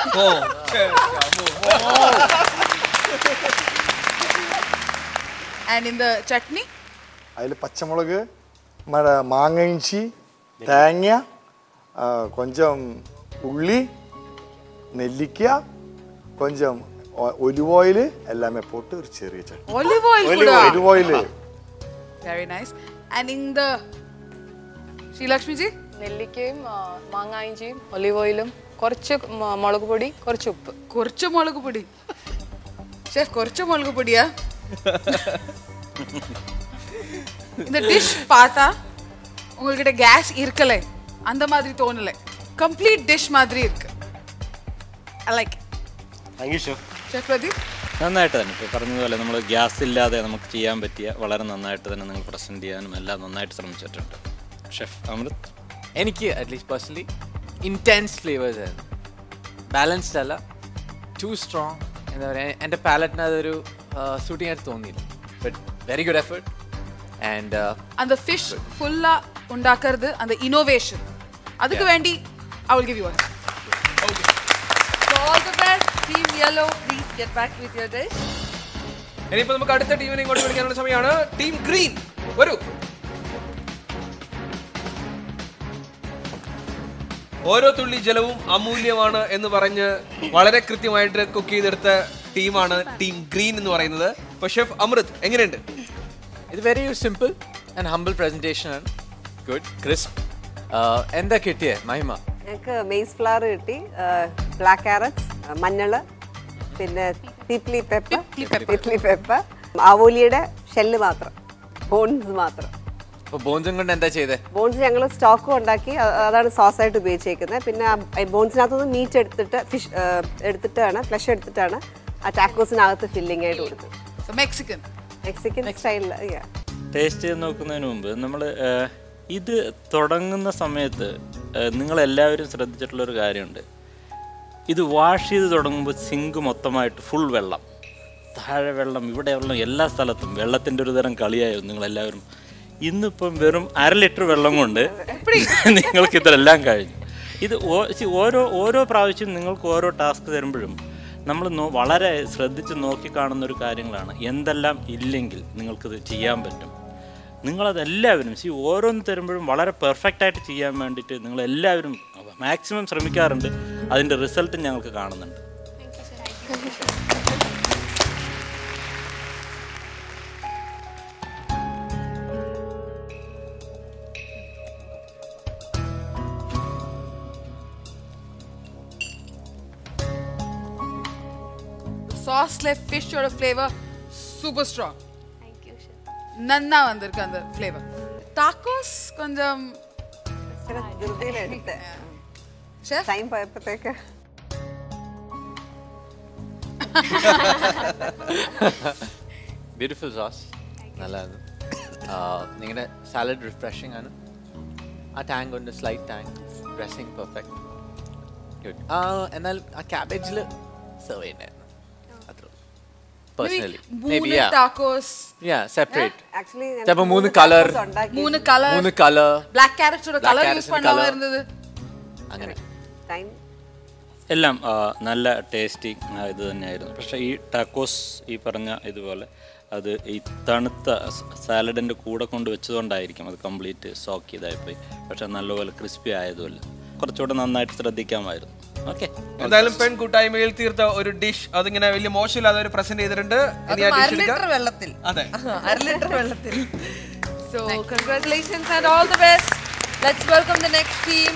ആൻഡ് ഇൻ ദ ചട്നി അതിൽ പച്ചമുളക് മഴ മാങ്ങ ഇഞ്ചി തേങ്ങ ആ, കൊഞ്ചം ഉള്ളി നെല്ലിക്ക കൊഞ്ചം ഒലിവ് ഓയിൽ എല്ലാമേ പോട്ട് ഒരു ചെറിയ ചട്നി ഒലിവ് ഓയിൽ കൂടാ olive oil very nice and in the Sreelakshmi ji നെല്ലിക്കയും ആ, മാങ്ങായിഞ്ചിയും ഒലിവ് ഓയിലും കുറച്ച് മ- മുളക് പൊടി കുറച്ച് ഉപ്പ് കുറച്ച് മുളക് പൊടി ഷെഫ് കുറച്ച് മുളക് പൊടിയാ இந்த டிஷ் பார்த்தா உங்ககிட்ட கேஸ் இருக்கல அந்த மாதிரி தோணல கம்ப்ளீட் டிஷ் மாதிரி இருக்கு I like thank you chef chef Pradeep നന്നായിട്ട് തന്നെ ഇപ്പോൾ പറഞ്ഞതുപോലെ നമ്മൾ ഗ്യാസ് ഇല്ലാതെ നമുക്ക് ചെയ്യാൻ പറ്റിയ വളരെ നന്നായിട്ട് തന്നെ നിങ്ങൾ പ്രസൻറ്റ് ചെയ്യാനും എല്ലാം നന്നായിട്ട് ശ്രമിച്ചിട്ടുണ്ട് ഷെഫ് അമൃത് എനിക്ക് അറ്റ്ലീസ്റ്റ് പേഴ്സണലി ഇൻറ്റൻസ് ഫ്ലേവേഴ്സ് ആയിരുന്നു ബാലൻസ്ഡ് അല്ല ടു സ്ട്രോങ് എന്താ പറയുക എൻ്റെ പാലറ്റിന് അതൊരു സൂട്ടിംഗ് ആയിട്ട് തോന്നിയില്ല but very good effort and அந்த ஃபிஷ் ஃபுல்லா ഉണ്ടാക്കരുത് அந்த ഇന്നോവേഷൻ அதுக்கு വേണ്ടി I will give you one. So all the best, Team Yellow. Please get back with your dish. ഇനിയിപ്പോ നമുക്ക് അടുത്ത ടീമിനെ ഇങ്ങോട്ട് വിളിക്കാനുള്ള സമയമാണ് ടീം ഗ്രീൻ വരൂ ഓരോ തുള്ളി ജലവും അമൂല്യമാണ് എന്ന് പറഞ്ഞ് വളരെ കൃത്യമായിട്ട് കുക്ക് ചെയ്തെടുത്ത ടീമാണ് ടീം ഗ്രീൻ എന്ന് പറയുന്നത് അപ്പൊ ഷെഫ് അമൃത് എങ്ങനെയുണ്ട് ഇത് very simple and humble presentation ആണ് ഗുഡ് ക്രിസ്പ് എന്താ കിട്ടിയേ മഹിമ ഞങ്ങൾക്ക് മെയ്സ് ഫ്ലവർ കിട്ടി ബ്ലാക്ക് ക്യാരറ്റ്സ് മഞ്ഞൾ പിന്നെ പീപ്ലി പെപ്പർ പീപ്ലി പെപ്പർ ആവോലിയുടെ ഷെല്ല് മാത്രം ബോൺസ് മാത്രം അപ്പോൾ ബോൺസും കൊണ്ട് എന്താ ചെയ്തേ ബോൺസ് ഞങ്ങൾ സ്റ്റോക്കും ഉണ്ടാക്കി അ- അതാണ് സോസായിട്ട് ഉപയോഗിച്ചേക്കുന്നത് പിന്നെ ബോൺസിനകത്തുനിന്ന് മീറ്റ് എടുത്തിട്ട് ഫിഷ് എടുത്തിട്ടാണ് ഫ്ലഷ് എടുത്തിട്ടാണ് ആ ടാക്കോസിനകത്ത് ഫില്ലിംഗ് ആയിട്ട് കൊടുക്കുന്നത് So Mexican. മെക്സിക്കൻ സ്റ്റൈലിൽ ടേസ്റ്റ് ചെയ്ത് നോക്കുന്നതിന് മുമ്പ് നമ്മൾ ഇത് തുടങ്ങുന്ന സമയത്ത് ഏഹ്, നിങ്ങളെല്ലാവരും ശ്രദ്ധിച്ചിട്ടുള്ളൊരു കാര്യമുണ്ട് ഇത് വാഷ് ചെയ്ത് തുടങ്ങുമ്പോൾ സിങ്ക് മൊത്തമായിട്ട് ഫുൾ വെള്ളം താഴെ വെള്ളം ഇവിടെ വെള്ളം എല്ലാ സ്ഥലത്തും വെള്ളത്തിൻ്റെ ഒരു തരം കളിയായിരുന്നു നിങ്ങളെല്ലാവരും ഇന്നിപ്പം വെറും അര ലിറ്റർ വെള്ളം കൊണ്ട് നിങ്ങൾക്ക് ഇതെല്ലാം കഴിഞ്ഞു ഇത് ഓ- see, ഓരോ ഓരോ പ്രാവശ്യം നിങ്ങൾക്ക് ഓരോ ടാസ്ക് തരുമ്പോഴും നമ്മൾ നോ- വളരെ ശ്രദ്ധിച്ച് നോക്കി കാണുന്ന ഒരു കാര്യങ്ങളാണ് എന്തെല്ലാം ഇല്ലെങ്കിൽ നിങ്ങൾക്കിത് ചെയ്യാൻ പറ്റും നിങ്ങളതെല്ലാവരും സി ഓരോന്ന് തരുമ്പോഴും വളരെ പെർഫെക്റ്റ് ആയിട്ട് ചെയ്യാൻ വേണ്ടിയിട്ട് നിങ്ങളെല്ലാവരും മാക്സിമം ശ്രമിക്കാറുണ്ട് അതിൻ്റെ റിസൾട്ടും ഞങ്ങൾക്ക് കാണുന്നുണ്ട് சாஸ்ல ஃபிஷ்ஷோட ஃப்ளேவர் சூப்பர் ஸ்ட்ராங் நன்னா வந்திருக்கு அந்த ஃப்ளேவர் டாக்கோஸ் கொஞ்சம் ടൈം പോയപ്പോഴത്തേക്ക് ബ്യൂട്ടിഫുൾ സോസ് നല്ലതാണ് നിങ്ങളുടെ സാലഡ് റിഫ്രഷിംഗ് ആണ് ആ ടാങ്ക് ഉണ്ട് slight tang dressing perfect good എന്നാൽ ആ ക്യാബേജിൽ സെർവ് ചെയ്യണ്ടായിരുന്നു അത്ര പേഴ്സണലി മൂന്ന് ടാക്കോസ് സെപ്പറേറ്റ് ആക്ച്വലി ചിലപ്പോൾ മൂന്ന് കളർ மூணு கலர் മൂന്ന് കളർ பிளாக் கேரட்ஸோட Black கலர் carrots யூஸ் ന്റെ பண்ணாம colour. இருந்தது അങ്ങനെ ടൈം എല്ലാം ആ, നല്ല ടേസ്റ്റി ഇത് തന്നെയായിരുന്നു പക്ഷേ ഈ ടാക്കോസ് ഈ പറഞ്ഞ ഇതുപോലെ അത് ഈ തണുത്ത സാലഡിൻ്റെ കൂടെ കൊണ്ട് വെച്ചതുകൊണ്ടായിരിക്കും അത് കംപ്ലീറ്റ് സോക്ക് ചെയ്തായിപ്പോയി പക്ഷെ നല്ലപോലെ ക്രിസ്പി ആയതുമല്ല കുറച്ചുകൂടെ നന്നായിട്ട് ശ്രദ്ധിക്കാമായിരുന്നു ഓക്കെ എന്തായാലും പെൺ കൂട്ടായ്മയിൽ തീർത്ത ഒരു ഡിഷ് അതിങ്ങനെ വലിയ മോശമില്ലാതെ ഒരു പ്രസന്റ് ചെയ്തിട്ടുണ്ട് ഇനി ആ അതും അര dish ലിറ്റർ എടുക്കാം. വെള്ളത്തിൽ അതെ അര ലിറ്റർ വെള്ളത്തിൽ so congratulations and all the best let's welcome the next team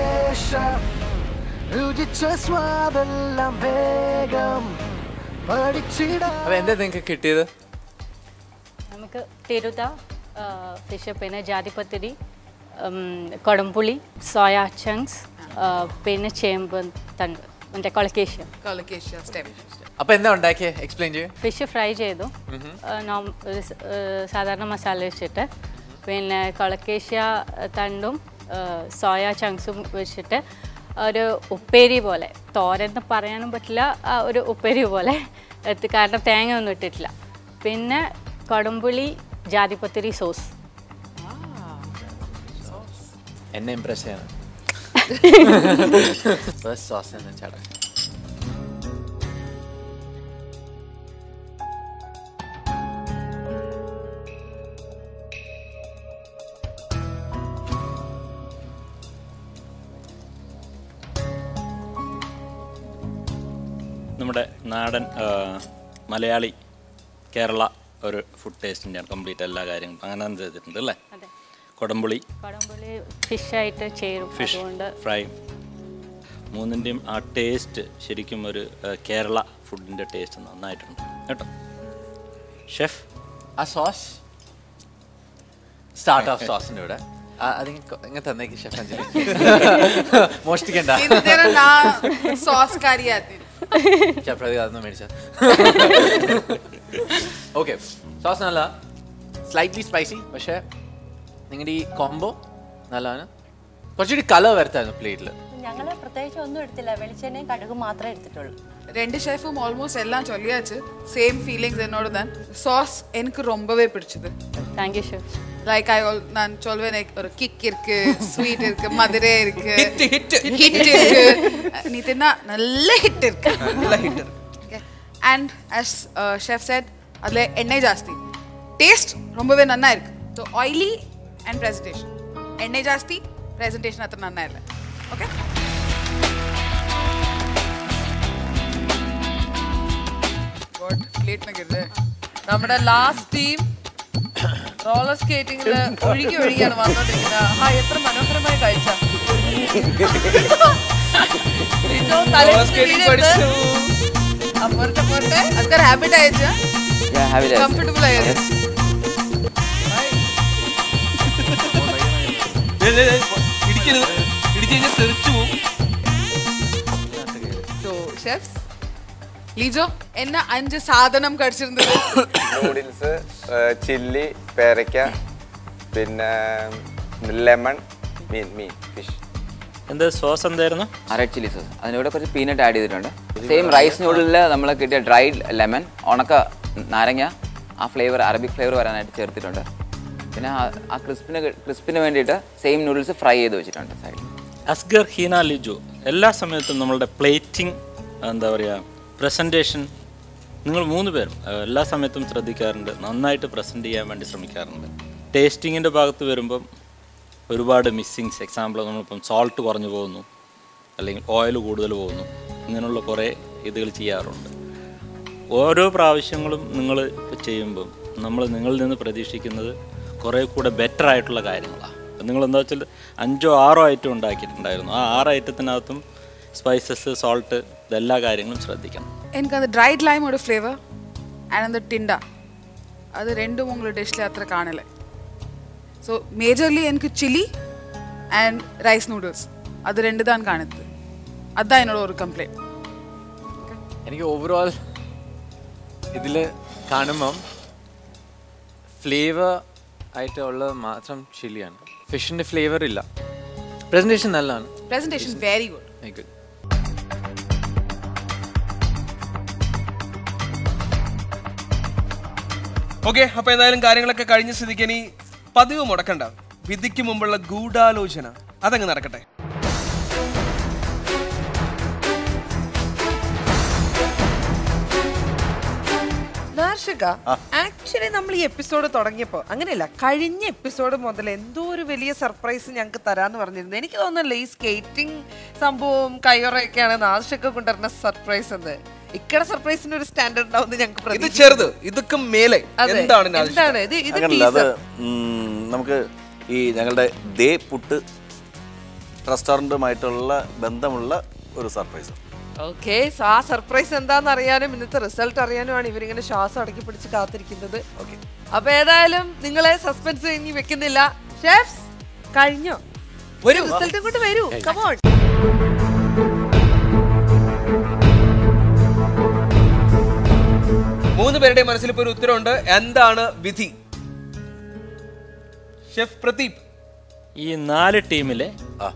രുചിച്ച സ്വാദെല്ലാം വേഗം പഠിച്ചിടാം അപ്പോൾ എന്താ നിങ്ങൾക്ക് കിട്ടിയത് നമുക്ക് തിരുത ഫിഷ് പിന്നെ ജാതിപത്തിരി ഉം, കൊടംപുളി സോയ ചങ്ക്സ് പിന്നെ ചേമ്പ് തണ്ട് മറ്റേ കൊളക്കേഷ്യ കൊളക്കേഷ്യ സ്റ്റെപ്പ് അപ്പോൾ എന്താ ഉണ്ടാക്കിയേ എക്സ്പ്ലെയിൻ ചെയ്യൂ ഫിഷ് ഫ്രൈ ചെയ്തു ആ, നോം- ഒരു സ- ഏ, സാധാരണ മസാല വെച്ചിട്ട് പിന്നെ കൊളക്കേഷ്യ തണ്ടും ആ, സോയ ചങ്ക്സും വെച്ചിട്ട് ഒരു ഉപ്പേരി പോലെ തോരെന്ന് പറയാനും പറ്റില്ല ആ, ഒരു ഉപ്പേരി പോലെ എത്തി- കാരണം തേങ്ങ ഒന്നും ഇട്ടിട്ടില്ല പിന്നെ കൊടംപുളി ജാതിപത്തിരി സോസ് എന്നെ ഇമ്പ്രസ് ചെയ്യണം ഫസ്റ്റ് സോസ് എന്ന് ചേട്ടാ നമ്മുടെ നാടൻ ആ, മലയാളി കേരള ഒരു ഫുഡ് ടേസ്റ്റിൻ്റെയാണ് കംപ്ലീറ്റ് എല്ലാ കാര്യങ്ങളും അങ്ങനെ തന്നെ ചെയ്തിട്ടുണ്ട് അല്ലേ അതെ. കൊടംപുളി കൊടംപുളി ഫിഷായിട്ട് ചേരും ഫിഷ് അതുകൊണ്ട് ഫ്രൈ മൂന്നിൻ്റെയും ആ ടേസ്റ്റ് ശരിക്കും ഒരു ആ, കേരള ഫുഡിൻ്റെ ടേസ്റ്റ് നന്നായിട്ടുണ്ട് കേട്ടോ ഷെഫ് ആ സോസ് സ്റ്റാർട്ട് ഓഫ് സോസിൻ്റെ ഇവിടെ ആ, അതിങ്ങ് കൊ- ഇങ്ങ് തന്നേക്ക് ഷെഫ് അഞ്ജലി മോഷ്ടിക്കണ്ട ഇതിന്റെ ഞാൻ സോസ് കാരിയാത്തി ഷെഫ് പ്രതി അതൊന്നും മേടിച്ച ഓക്കെ സോസ് നല്ല സ്ലൈറ്റ്ലി സ്പൈസി പക്ഷേ നിങ്ങളുടെ ഈ കോംബോ നല്ലതാണ് കുറച്ചുകൂടി കളർ വരത്തായിരുന്നു പ്ലേറ്റിൽ ഞങ്ങൾ പ്രത്യേകിച്ച് ഒന്നും എടുത്തില്ല വെളിച്ചെണ്ണയും കടുകും മാത്രമേ എടുത്തിട്ടുള്ളൂ ரெண்டு ஷெஃபும் ஆல்மோஸ்ட் எல்லாம் சொல்லியாச்சு சேம் ஃபீலிங்ஸ் என்னோட தான் சாஸ் எனக்கு ரொம்பவே பிடிச்சது தேங்க்யூ ஷெஃப் லைக் ஐ நான் சொல்வேன் like ஒரு கிக் இருக்கு ஸ்வீட் இருக்கு மதுரை இருக்கு Hit, hit. ஹிட் இருக்கு நீ தின்னா நல்ல ஹிட் இருக்கு നല്ല hit okay and as chef said அதில் எண்ணெய் ஜாஸ்தி டேஸ்ட் ரொம்பவே நன்னா இருக்கு ஸோ ஆயிலி அண்ட் ப்ரெசன்டேஷன் எண்ணெய் ஜாஸ்தி ப்ரெசன்டேஷன் அത്ര நன்னா இல்லை ஓகே പ്ലേറ്റിന് കരുതേ നമ്മുടെ ലാസ്റ്റ് ടീം റോളർ സ്കേറ്റിംഗിൽ ഒഴുകി ഒഴുകിയാണ് വന്നോണ്ടിരിക്കുന്നത് ആ എത്ര മനോഹരമായ കാഴ്ച ലിജോ Roller skating പഠിച്ചു. അപ്പോഴത്തെ പോരട്ടെ അതൊക്കെ ഹാബിറ്റ് അയച്ചാ Yeah, have it as- comfortable ആയത് Yes. ദേ, ദേ, ദേ, ഇടിക്കരുത് ഇടിച്ചു കഴിഞ്ഞാൽ തെറിച്ചു പോകും ஸோ ஷெஃப்ஸ் ലിജോ എന്നെ അഞ്ച് സാധനം കഴിച്ചിരുന്നത് നൂഡിൽസ് ചില്ലി പേരയ്ക്ക പിന്നെ ലെമൺ മീൻ മീൻ ഫിഷ് എന്ത് സോസ് എന്തായിരുന്നു റെഡ് ചില്ലി സോസ് അതിനൂടെ കുറച്ച് പീനട്ട് ആഡ് ചെയ്തിട്ടുണ്ട് സെയിം റൈസ് നൂഡിലിൽ നമ്മൾ കിട്ടിയ ഡ്രൈഡ് ലെമൺ ഉണക്ക നാരങ്ങ ആ ഫ്ലേവർ അറബിക് ഫ്ലേവർ വരാനായിട്ട് ചേർത്തിട്ടുണ്ട് പിന്നെ ആ- ആ ക്രിസ്പിന് ക്രിസ്പിന് വേണ്ടിയിട്ട് സെയിം നൂഡിൽസ് ഫ്രൈ ചെയ്ത് വെച്ചിട്ടുണ്ട് സൈഡിൽ അസ്ഗർ ഹീന ലിജു എല്ലാ സമയത്തും നമ്മളുടെ പ്ലേറ്റിംഗ് എന്താ പറയുക പ്രസൻറ്റേഷൻ നിങ്ങൾ മൂന്ന് പേരും അഹ് എല്ലാ സമയത്തും ശ്രദ്ധിക്കാറുണ്ട് നന്നായിട്ട് പ്രസൻറ്റ് ചെയ്യാൻ വേണ്ടി ശ്രമിക്കാറുണ്ട് ടേസ്റ്റിങ്ങിൻ്റെ ഭാഗത്ത് വരുമ്പം ഒരുപാട് മിസ്സിങ്സ് എക്സാമ്പിൾ നമ്മളിപ്പം സോൾട്ട് കുറഞ്ഞു പോകുന്നു അല്ലെങ്കിൽ ഓയിൽ കൂടുതൽ പോകുന്നു ഇങ്ങനെയുള്ള കുറേ ഇതുകൾ ചെയ്യാറുണ്ട് ഓരോ പ്രാവശ്യങ്ങളും നിങ്ങൾ ചെയ്യുമ്പം നമ്മൾ നിങ്ങളിൽ നിന്ന് പ്രതീക്ഷിക്കുന്നത് കുറേ കൂടെ ബെറ്റർ ആയിട്ടുള്ള കാര്യങ്ങളാണ് നിങ്ങൾ എന്താ വെച്ചാൽ അഞ്ചോ ആറോ ഐറ്റം ഉണ്ടാക്കിയിട്ടുണ്ടായിരുന്നു ആ ആറ് ഐറ്റത്തിനകത്തും സ്പൈസസ് സോൾട്ട് ഇതെല്ലാ കാര്യങ്ങളും ശ്രദ്ധിക്കണം எனக்கு அந்த ட்ரைட் லைமோட ஃப்ளேவர் அண்ட் அந்த டிண்டா அது ரெண்டும் உங்களோட டிஷ்ல அത്ര காணல ஸோ மேஜர்லி எனக்கு சில்லி அண்ட் ரைஸ் நூடுல்ஸ் அது ரெண்டு தான் காணுது அதுதான் என்னோட ஒரு கம்ப்ளைண்ட் എനിക്ക് ഓവറോൾ ഇതിൽ കാണുമ്പം ഫ്ലേവർ ആയിട്ട് ഉള്ളത് മാത്രം ചില്ലിയാണ് ഫിഷിൻ്റെ ഫ്ലേവർ ഇല്ല പ്രസൻറ്റേഷൻ നല്ലതാണ് presentation very good very good okay അപ്പൊ എന്തായാലും കാര്യങ്ങളൊക്കെ കഴിഞ്ഞ സ്ഥിതിക്ക് ഇനി പതിവ് മുടക്കണ്ട വിധിക്ക് മുമ്പുള്ള ഗൂഢാലോചന അതങ്ങ് നടക്കട്ടെ നാർഷിക ആക്ച്വലി നമ്മൾ ഈ എപ്പിസോഡ് തുടങ്ങിയപ്പോൾ അങ്ങനെയല്ല കഴിഞ്ഞ എപ്പിസോഡ് മുതൽ എന്തോ ഒരു വലിയ സർപ്രൈസ് ഞങ്ങൾക്ക് തരാന്ന് പറഞ്ഞിരുന്നു എനിക്ക് തോന്നുന്നില്ല ഈ സ്കേറ്റിംഗ് സംഭവവും കയ്യൊറയൊക്കെയാണ് നാർഷിക കൊണ്ടുവരുന്ന സർപ്രൈസ് എന്ന് ഇക്കടെ സർപ്രൈസിന് ഒരു സ്റ്റാൻഡേർഡ് ഉണ്ടാവും ഞങ്ങൾക്ക് ഇത് പ്രതീക്ഷിക്കുന്നു. ചെറുത് ഇതൊക്കെ മേലെ അതെ. എന്താണ് നാദിഷ? എന്താണ് ഇത് ഇത് അങ്ങനല്ല അത് teaser. ഉം, നമുക്ക് ഈ ഞങ്ങളുടെ ദേ പുട്ട് റെസ്റ്റോറൻറ്റുമായിട്ടുള്ള ബന്ധമുള്ള ഒരു സർപ്രൈസ് ഓക്കെ സോ ആ സർപ്രൈസ് എന്താണെന്ന് അറിയാനും ഇന്നത്തെ റിസൾട്ട് അറിയാനുമാണ് ഇവരിങ്ങനെ ശ്വാസം അടക്കി പിടിച്ച് കാത്തിരിക്കുന്നത് അപ്പൊ ഏതായാലും നിങ്ങളെ സസ്പെൻസ് ഇനി വെക്കുന്നില്ല ഷെഫ്സ് കഴിഞ്ഞോ ഒരു റിസൾട്ടും കൊണ്ട് വരൂ കമോൺ മൂന്ന് പേരുടെ മനസ്സിൽ ഇപ്പോൾ ഒരു ഉത്തരവുണ്ട് എന്താണ് വിധി ഷെഫ് പ്രദീപ് ഈ നാല് ടീമിലെ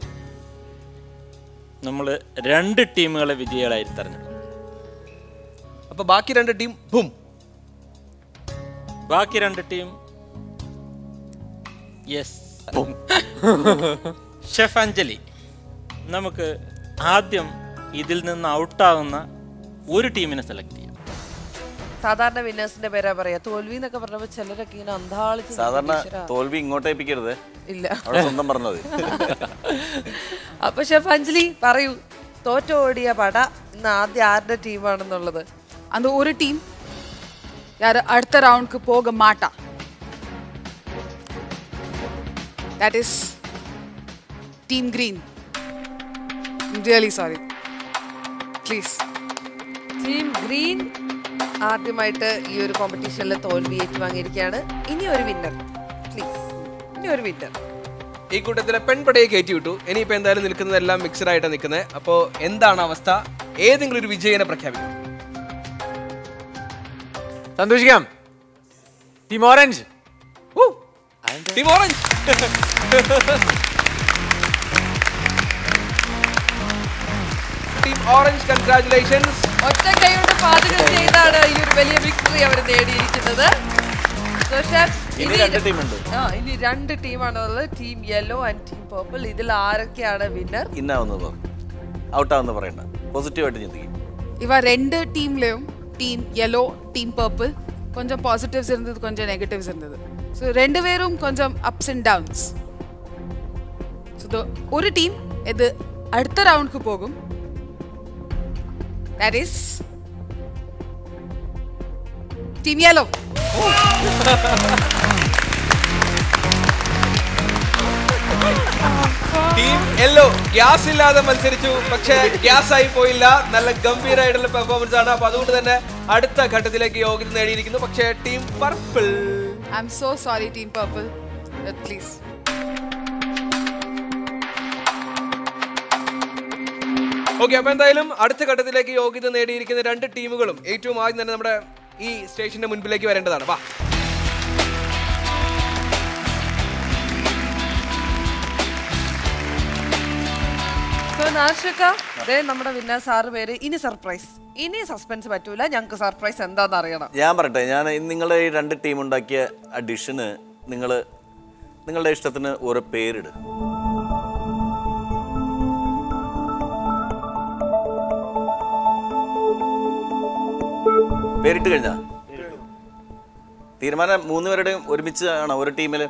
നമ്മൾ രണ്ട് ടീമുകളെ വിജയികളായി തെരഞ്ഞെടുക്കും അപ്പൊ ബാക്കി രണ്ട് ടീം ബും ബാക്കി രണ്ട് ടീം യെസ് ഷെഫ് അഞ്ജലി നമുക്ക് ആദ്യം ഇതിൽ നിന്ന് ഔട്ടാകുന്ന ഒരു ടീമിനെ സെലക്ട് ചെയ്യാം സാധാരണ വിന്നേഴ്സിന്റെ പേരാ പറയാ തോൽവി എന്നൊക്കെ പറഞ്ഞപ്പോ ചിലരൊക്കെ ഇങ്ങനെ അന്താളിച്ച് സാധാരണ ഈശ്വരാ. തോൽവി ഇങ്ങോട്ട് ഏൽപ്പിക്കരുത് ഇല്ല അവിടെ സ്വന്തം പറഞ്ഞത് അപ്പൊ ഷെഫ് അഞ്ജലി പറയൂ തോറ്റോടിയ പട ഇന്ന് ആദ്യം ആരുടെ ടീമാണെന്നുള്ളത് அந்த ஒரு டீம் யார் அடுத்த ரவுண்டுக்கு போக மாட்டா that is team green really sorry please team green ആദ്യമായിട്ട് ഈ ഒരു കോമ്പറ്റീഷനിൽ തോൽവി ഏറ്റുവാങ്ങിയിരിക്കുകയാണ് ഇനി ഒരു വിന്നർ പ്ലീസ് ഇനി ഒരു വിന്നർ ഈ കൂട്ടത്തിലെ പെൺപടയെ കയറ്റി വിട്ടു ഇനിയിപ്പോ എന്തായാലും നിൽക്കുന്നതെല്ലാം മിക്സഡ് ആയിട്ടാണ് നിൽക്കുന്നത് അപ്പോ എന്താണ് അവസ്ഥ ഏതെങ്കിലും ഒരു വിജയനെ പ്രഖ്യാപിക്കും സന്തോഷിക്കാം team orange team orange team orange congratulations ഒറ്റ കൈകൊണ്ട് പാചകം ചെയ്താണ് ഈ ഒരു വലിയ വിക്ടറി അവർ നേടിയിരിക്കുന്നത് So, chefs, ഇനി ഇനി രണ്ട് ടീമുണ്ട് ആ ഇനി രണ്ട് ടീമാണ് ഉള്ളത് team yellow and team purple ഇതിൽ ആരൊക്കെയാണ് വിന്നർ ഇന്നാവുന്നത് ഔട്ടാവുന്ന പറയണ്ട പോസിറ്റീവായിട്ട് ചിന്തിക്കും இவ ரெண்டு டீம்லேயும் டீம் yellow டீம் பர்பிள் கொஞ்சம் பாசிட்டிவ்ஸ் இருந்தது கொஞ்சம் நெகட்டிவ்ஸ் இருந்தது ஸோ ரெண்டு பேரும் கொஞ்சம் அப்ஸ் அண்ட் டவுன்ஸ் ஸோ ஒரு டீம் இது அடுத்த ரவுண்டுக்கு போகும் that is team yellow team yellow gas ഇല്ലാതെ മത്സരിച്ചു പക്ഷേ ഗ്യാസ് ആയി പോയില്ല നല്ല ഗംഭീരമായിട്ടുള്ള പെർഫോമൻസ് ആണ് അപ്പൊ അതുകൊണ്ട് തന്നെ അടുത്ത ഘട്ടത്തിലേക്ക് യോഗ്യത നേടിയിരിക്കുന്നു പക്ഷേ team purple I'm so sorry, Team Purple. But please. Okay അപ്പൊ എന്തായാലും അടുത്ത ഘട്ടത്തിലേക്ക് യോഗ്യത നേടിയിരിക്കുന്ന രണ്ട് ടീമുകളും ഏറ്റവും ആദ്യം തന്നെ നമ്മുടെ ഈ സ്റ്റേഷന്റെ മുൻപിലേക്ക് വരേണ്ടതാണ് വാ സോ നാർഷക്ക ദേ നമ്മുടെ വിന്നേഴ്സ് ആറ് പേര് ഇനി സർപ്രൈസ് ഇനി സസ്പെൻസ് പറ്റൂല ഞങ്ങൾക്ക് സർപ്രൈസ് എന്താന്ന് അറിയണം ഞാൻ പറയട്ടെ ഞാൻ നിങ്ങളുടെ ഈ രണ്ട് ടീം ഉണ്ടാക്കിയ ആ ഡിഷിന് നിങ്ങൾ നിങ്ങളുടെ ഇഷ്ടത്തിന് ഓരോ പേരിട് പേരിട്ട് കഴിഞ്ഞാ തീരുമാനം മൂന്നുപേരുടെയും ഒരുമിച്ച് ആണോ ഒരു ടീമില്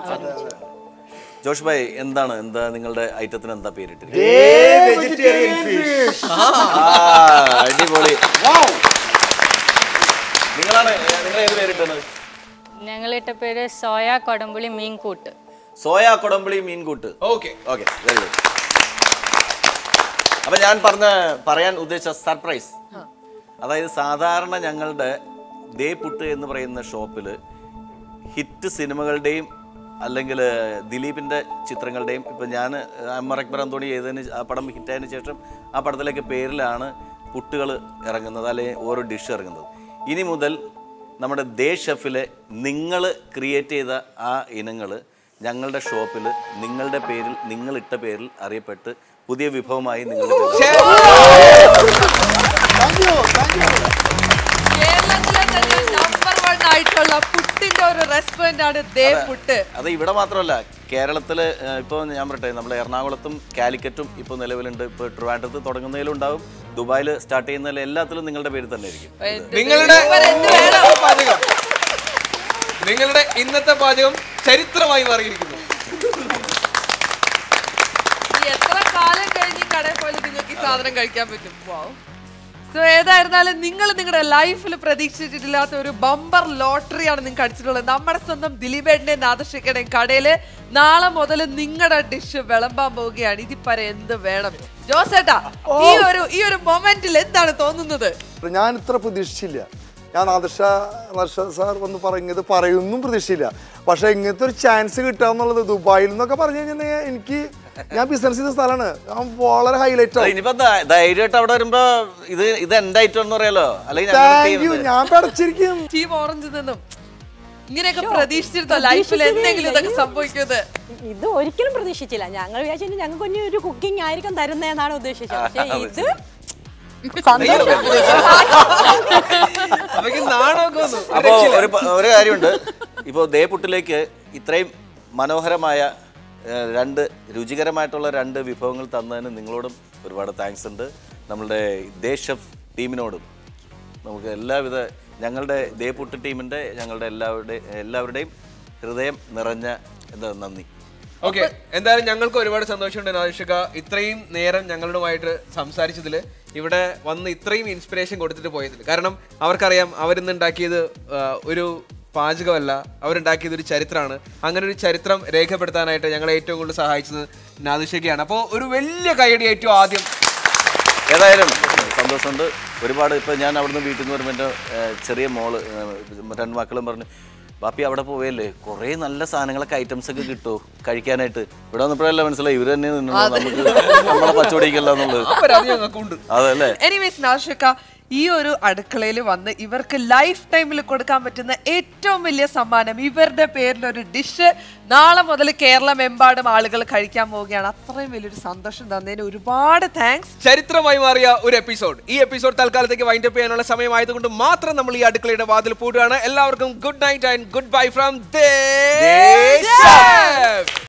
ജോഷ് ഭായ് എന്താണ് എന്താ നിങ്ങളുടെ ഐറ്റത്തിന് എന്താ പേരിട്ട് അടിപൊളി നിങ്ങളാണ് നിങ്ങൾ ഏത് പേരിട്ടത് ഞങ്ങളിട്ട പേര് സോയ കൊടമ്പുളി മീൻ കൂട്ട് സോയ കൊടമ്പളി മീൻകൂട്ട് ഓക്കെ ഓക്കെ വെരി ഗുഡ് അപ്പൊ ഞാൻ പറഞ്ഞ പറയാൻ ഉദ്ദേശിച്ച സർപ്രൈസ് അതായത് സാധാരണ ഞങ്ങളുടെ ദേ പുട്ട് എന്ന് പറയുന്ന ഷോപ്പിൽ ഹിറ്റ് സിനിമകളുടെയും അല്ലെങ്കിൽ ദിലീപിൻ്റെ ചിത്രങ്ങളുടെയും ഇപ്പം ഞാൻ അമർ അക്ബർ അന്തോണി ചെയ്തതിന് ആ പടം ഹിറ്റായതിനു ശേഷം ആ പടത്തിലേക്ക് പേരിലാണ് പുട്ടുകൾ ഇറങ്ങുന്നത് അല്ലെങ്കിൽ ഓരോ ഡിഷ് ഇറങ്ങുന്നത് ഇനി മുതൽ നമ്മുടെ ദേ ഷെഫിലെ നിങ്ങൾ ക്രിയേറ്റ് ചെയ്ത ആ ഇനങ്ങൾ ഞങ്ങളുടെ ഷോപ്പിൽ നിങ്ങളുടെ പേരിൽ നിങ്ങളിട്ട പേരിൽ അറിയപ്പെട്ട് പുതിയ വിഭവമായി നിങ്ങളുടെ കേരളത്തിലെ തന്നെ നമ്പർ വൺ ആയിട്ടുള്ള പുട്ടിന്റെ ഒരു റെസ്റ്റോറന്റ് ആണ് ദേ പുട്ട് അത് ഇവിടെ മാത്രമല്ല കേരളത്തിൽ ഇപ്പോൾ ഞാൻ പറയട്ടെ നമ്മൾ എറണാകുളത്തും കാലിക്കറ്റും ഇപ്പോൾ നിലവിലുണ്ട് ഇപ്പോൾ ട്രിവാൻഡ്രത്ത് തുടങ്ങുന്നതിലും ഉണ്ടാവും ദുബായിൽ സ്റ്റാർട്ട് ചെയ്യുന്നതിൽ എല്ലാത്തിലും നിങ്ങളുടെ പേര് തന്നെ ആയിരിക്കും നിങ്ങളുടെ പാചകം നിങ്ങളുടെ ഇന്നത്തെ പാചകം ചരിത്രമായി മാറിയിരിക്കുന്നു ഇനി എത്ര കാലം കഴിഞ്ഞ് ഈ കടയിൽ പോയാലും നിങ്ങൾക്ക് ഈ സാധനം കഴിക്കാൻ പറ്റും സോ ഏതായിരുന്നാലും നിങ്ങൾ നിങ്ങളുടെ ലൈഫിൽ പ്രതീക്ഷിച്ചിട്ടില്ലാത്ത ഒരു ബമ്പർ ലോട്ടറിയാണ് നിങ്ങൾക്ക് അടിച്ചിട്ടുള്ളത് നമ്മുടെ സ്വന്തം ദിലീപേട്ടന്റെ നാദശിക്കയുടെയും കടയില് നാളെ മുതൽ നിങ്ങളുടെ ഡിഷ് വിളമ്പാൻ പോവുകയാണ് ഇതിപ്പറ എന്ത് വേണം ജോസേട്ടാ ഈ ഒരു ഈ ഒരു മൊമെന്റിൽ എന്താണ് തോന്നുന്നത് ഞാൻ ഇത്ര പ്രതീക്ഷിച്ചില്ല ഞാൻ ആദർശ ആദർശ സാർ വന്ന് പറഞ്ഞത് പറയുന്നും പ്രതീക്ഷിച്ചില്ല പക്ഷെ ഇങ്ങനത്തെ ഒരു ചാൻസ് കിട്ടുക എന്നുള്ളത് ദുബായിൽ നിന്നൊക്കെ പറഞ്ഞു കഴിഞ്ഞാൽ എനിക്ക് ഞാൻ ബിസിനസ് ചെയ്ത സ്ഥലമാണ് ഞാൻ വളരെ ഹൈലൈറ്റ് ആവും ഇനിയിപ്പോ ധൈ- ധൈര്യമായിട്ട് അവിടെ വരുമ്പോ ഇത് ഇത് എന്റെ ഐറ്റം എന്ന് പറയാലോ അല്ലെങ്കിൽ താങ്ക് യു ഞാൻ പടച്ചിരിക്കും ടീം ഓറഞ്ച് നിന്നും ഇങ്ങനെയൊക്കെ പ്രതീക്ഷിച്ചിരുന്നോ ലൈഫിൽ എന്തെങ്കിലും ഇതൊക്കെ സംഭവിക്കുന്നത് ഇത് ഒരിക്കലും പ്രതീക്ഷിച്ചില്ല ഞങ്ങൾ വിചാരിച്ചു ഞങ്ങൾക്ക് കുഞ്ഞു ഒരു കുക്കിംഗ് ആയിരിക്കും തരുന്നതെന്നാണ് ഉദ്ദേശിച്ചത് പക്ഷേ ഇത് അപ്പോൾ ഒരു പ- ഒരു കാര്യമുണ്ട് ഇപ്പോൾ ദേ പുട്ടിലേക്ക് ഇത്രയും മനോഹരമായ ഏഹ്, രണ്ട് രുചികരമായിട്ടുള്ള രണ്ട് വിഭവങ്ങൾ തന്നതിന് നിങ്ങളോടും ഒരുപാട് താങ്ക്സ് ഉണ്ട് നമ്മളുടെ ദേ ഷെഫ് ടീമിനോടും നമുക്ക് എല്ലാവിധ ഞങ്ങളുടെ ദേ പുട്ട് ടീമിൻ്റെ ഞങ്ങളുടെ എല്ലാവരുടെയും എല്ലാവരുടെയും ഹൃദയം നിറഞ്ഞ എന്താ നന്ദി ഓക്കെ എന്തായാലും ഞങ്ങൾക്ക് ഒരുപാട് സന്തോഷമുണ്ട് നാദിഷിക ഇത്രയും നേരം ഞങ്ങളുമായിട്ട് സംസാരിച്ചതിൽ ഇവിടെ വന്ന് ഇത്രയും ഇൻസ്പിറേഷൻ കൊടുത്തിട്ട് പോയതിൽ കാരണം അവർക്കറിയാം അവരിന്ന് ഉണ്ടാക്കിയത് ആ, ഒരു പാചകമല്ല അവരുണ്ടാക്കിയത് ഒരു ചരിത്രമാണ് അങ്ങനെ ഒരു ചരിത്രം രേഖപ്പെടുത്താനായിട്ട് ഞങ്ങളെ ഏറ്റവും കൂടുതൽ സഹായിച്ചത് നാദിഷയ്ക്കാണ് അപ്പോൾ ഒരു വലിയ കൈയടി ഏറ്റവും ആദ്യം ഏതായാലും സന്തോഷമുണ്ട് ഒരുപാട് ഇപ്പം ഞാൻ അവിടുന്ന് വീട്ടിൽ നിന്ന് വരുമ്പോൾ എൻ്റെ ഏഹ്, ചെറിയ മോള് ഏഹ്, രണ്ട് മക്കളും പറഞ്ഞു ബാപ്പി അവിടെ പോവല്ലേ കുറേ നല്ല സാധനങ്ങളൊക്കെ ഐറ്റംസ് ഒക്കെ കിട്ടുമോ കഴിക്കാനായിട്ട് ഇവിടെ വന്നപ്പോഴല്ല മനസ്സിലായി ഇവർ തന്നെ നിന്നു നമുക്ക് നമ്മളെ പച്ചവടിക്കല്ല എന്നുള്ളത് അതല്ലേ എനിവേസ് നാഷിക ഈ ഒരു അടുക്കളയിൽ വന്ന് ഇവർക്ക് ലൈഫ് ടൈമിൽ കൊടുക്കാൻ പറ്റുന്ന ഏറ്റവും വലിയ സമ്മാനം ഇവരുടെ പേരിൽ ഒരു ഡിഷ് നാളെ മുതൽ കേരളമെമ്പാടും ആളുകൾ കഴിക്കാൻ പോവുകയാണ് അത്രയും വലിയൊരു സന്തോഷം തന്നതിന് ഒരുപാട് താങ്ക്സ് ചരിത്രമായി മാറിയ ഒരു എപ്പിസോഡ് ഈ എപ്പിസോഡ് തൽക്കാലത്തേക്ക് വൈൻഡ് അപ്പ് ചെയ്യാനുള്ള സമയമായതുകൊണ്ട് മാത്രം നമ്മൾ ഈ അടുക്കളയുടെ വാതിൽ പൂട്ടുകയാണ് എല്ലാവർക്കും good night and goodbye from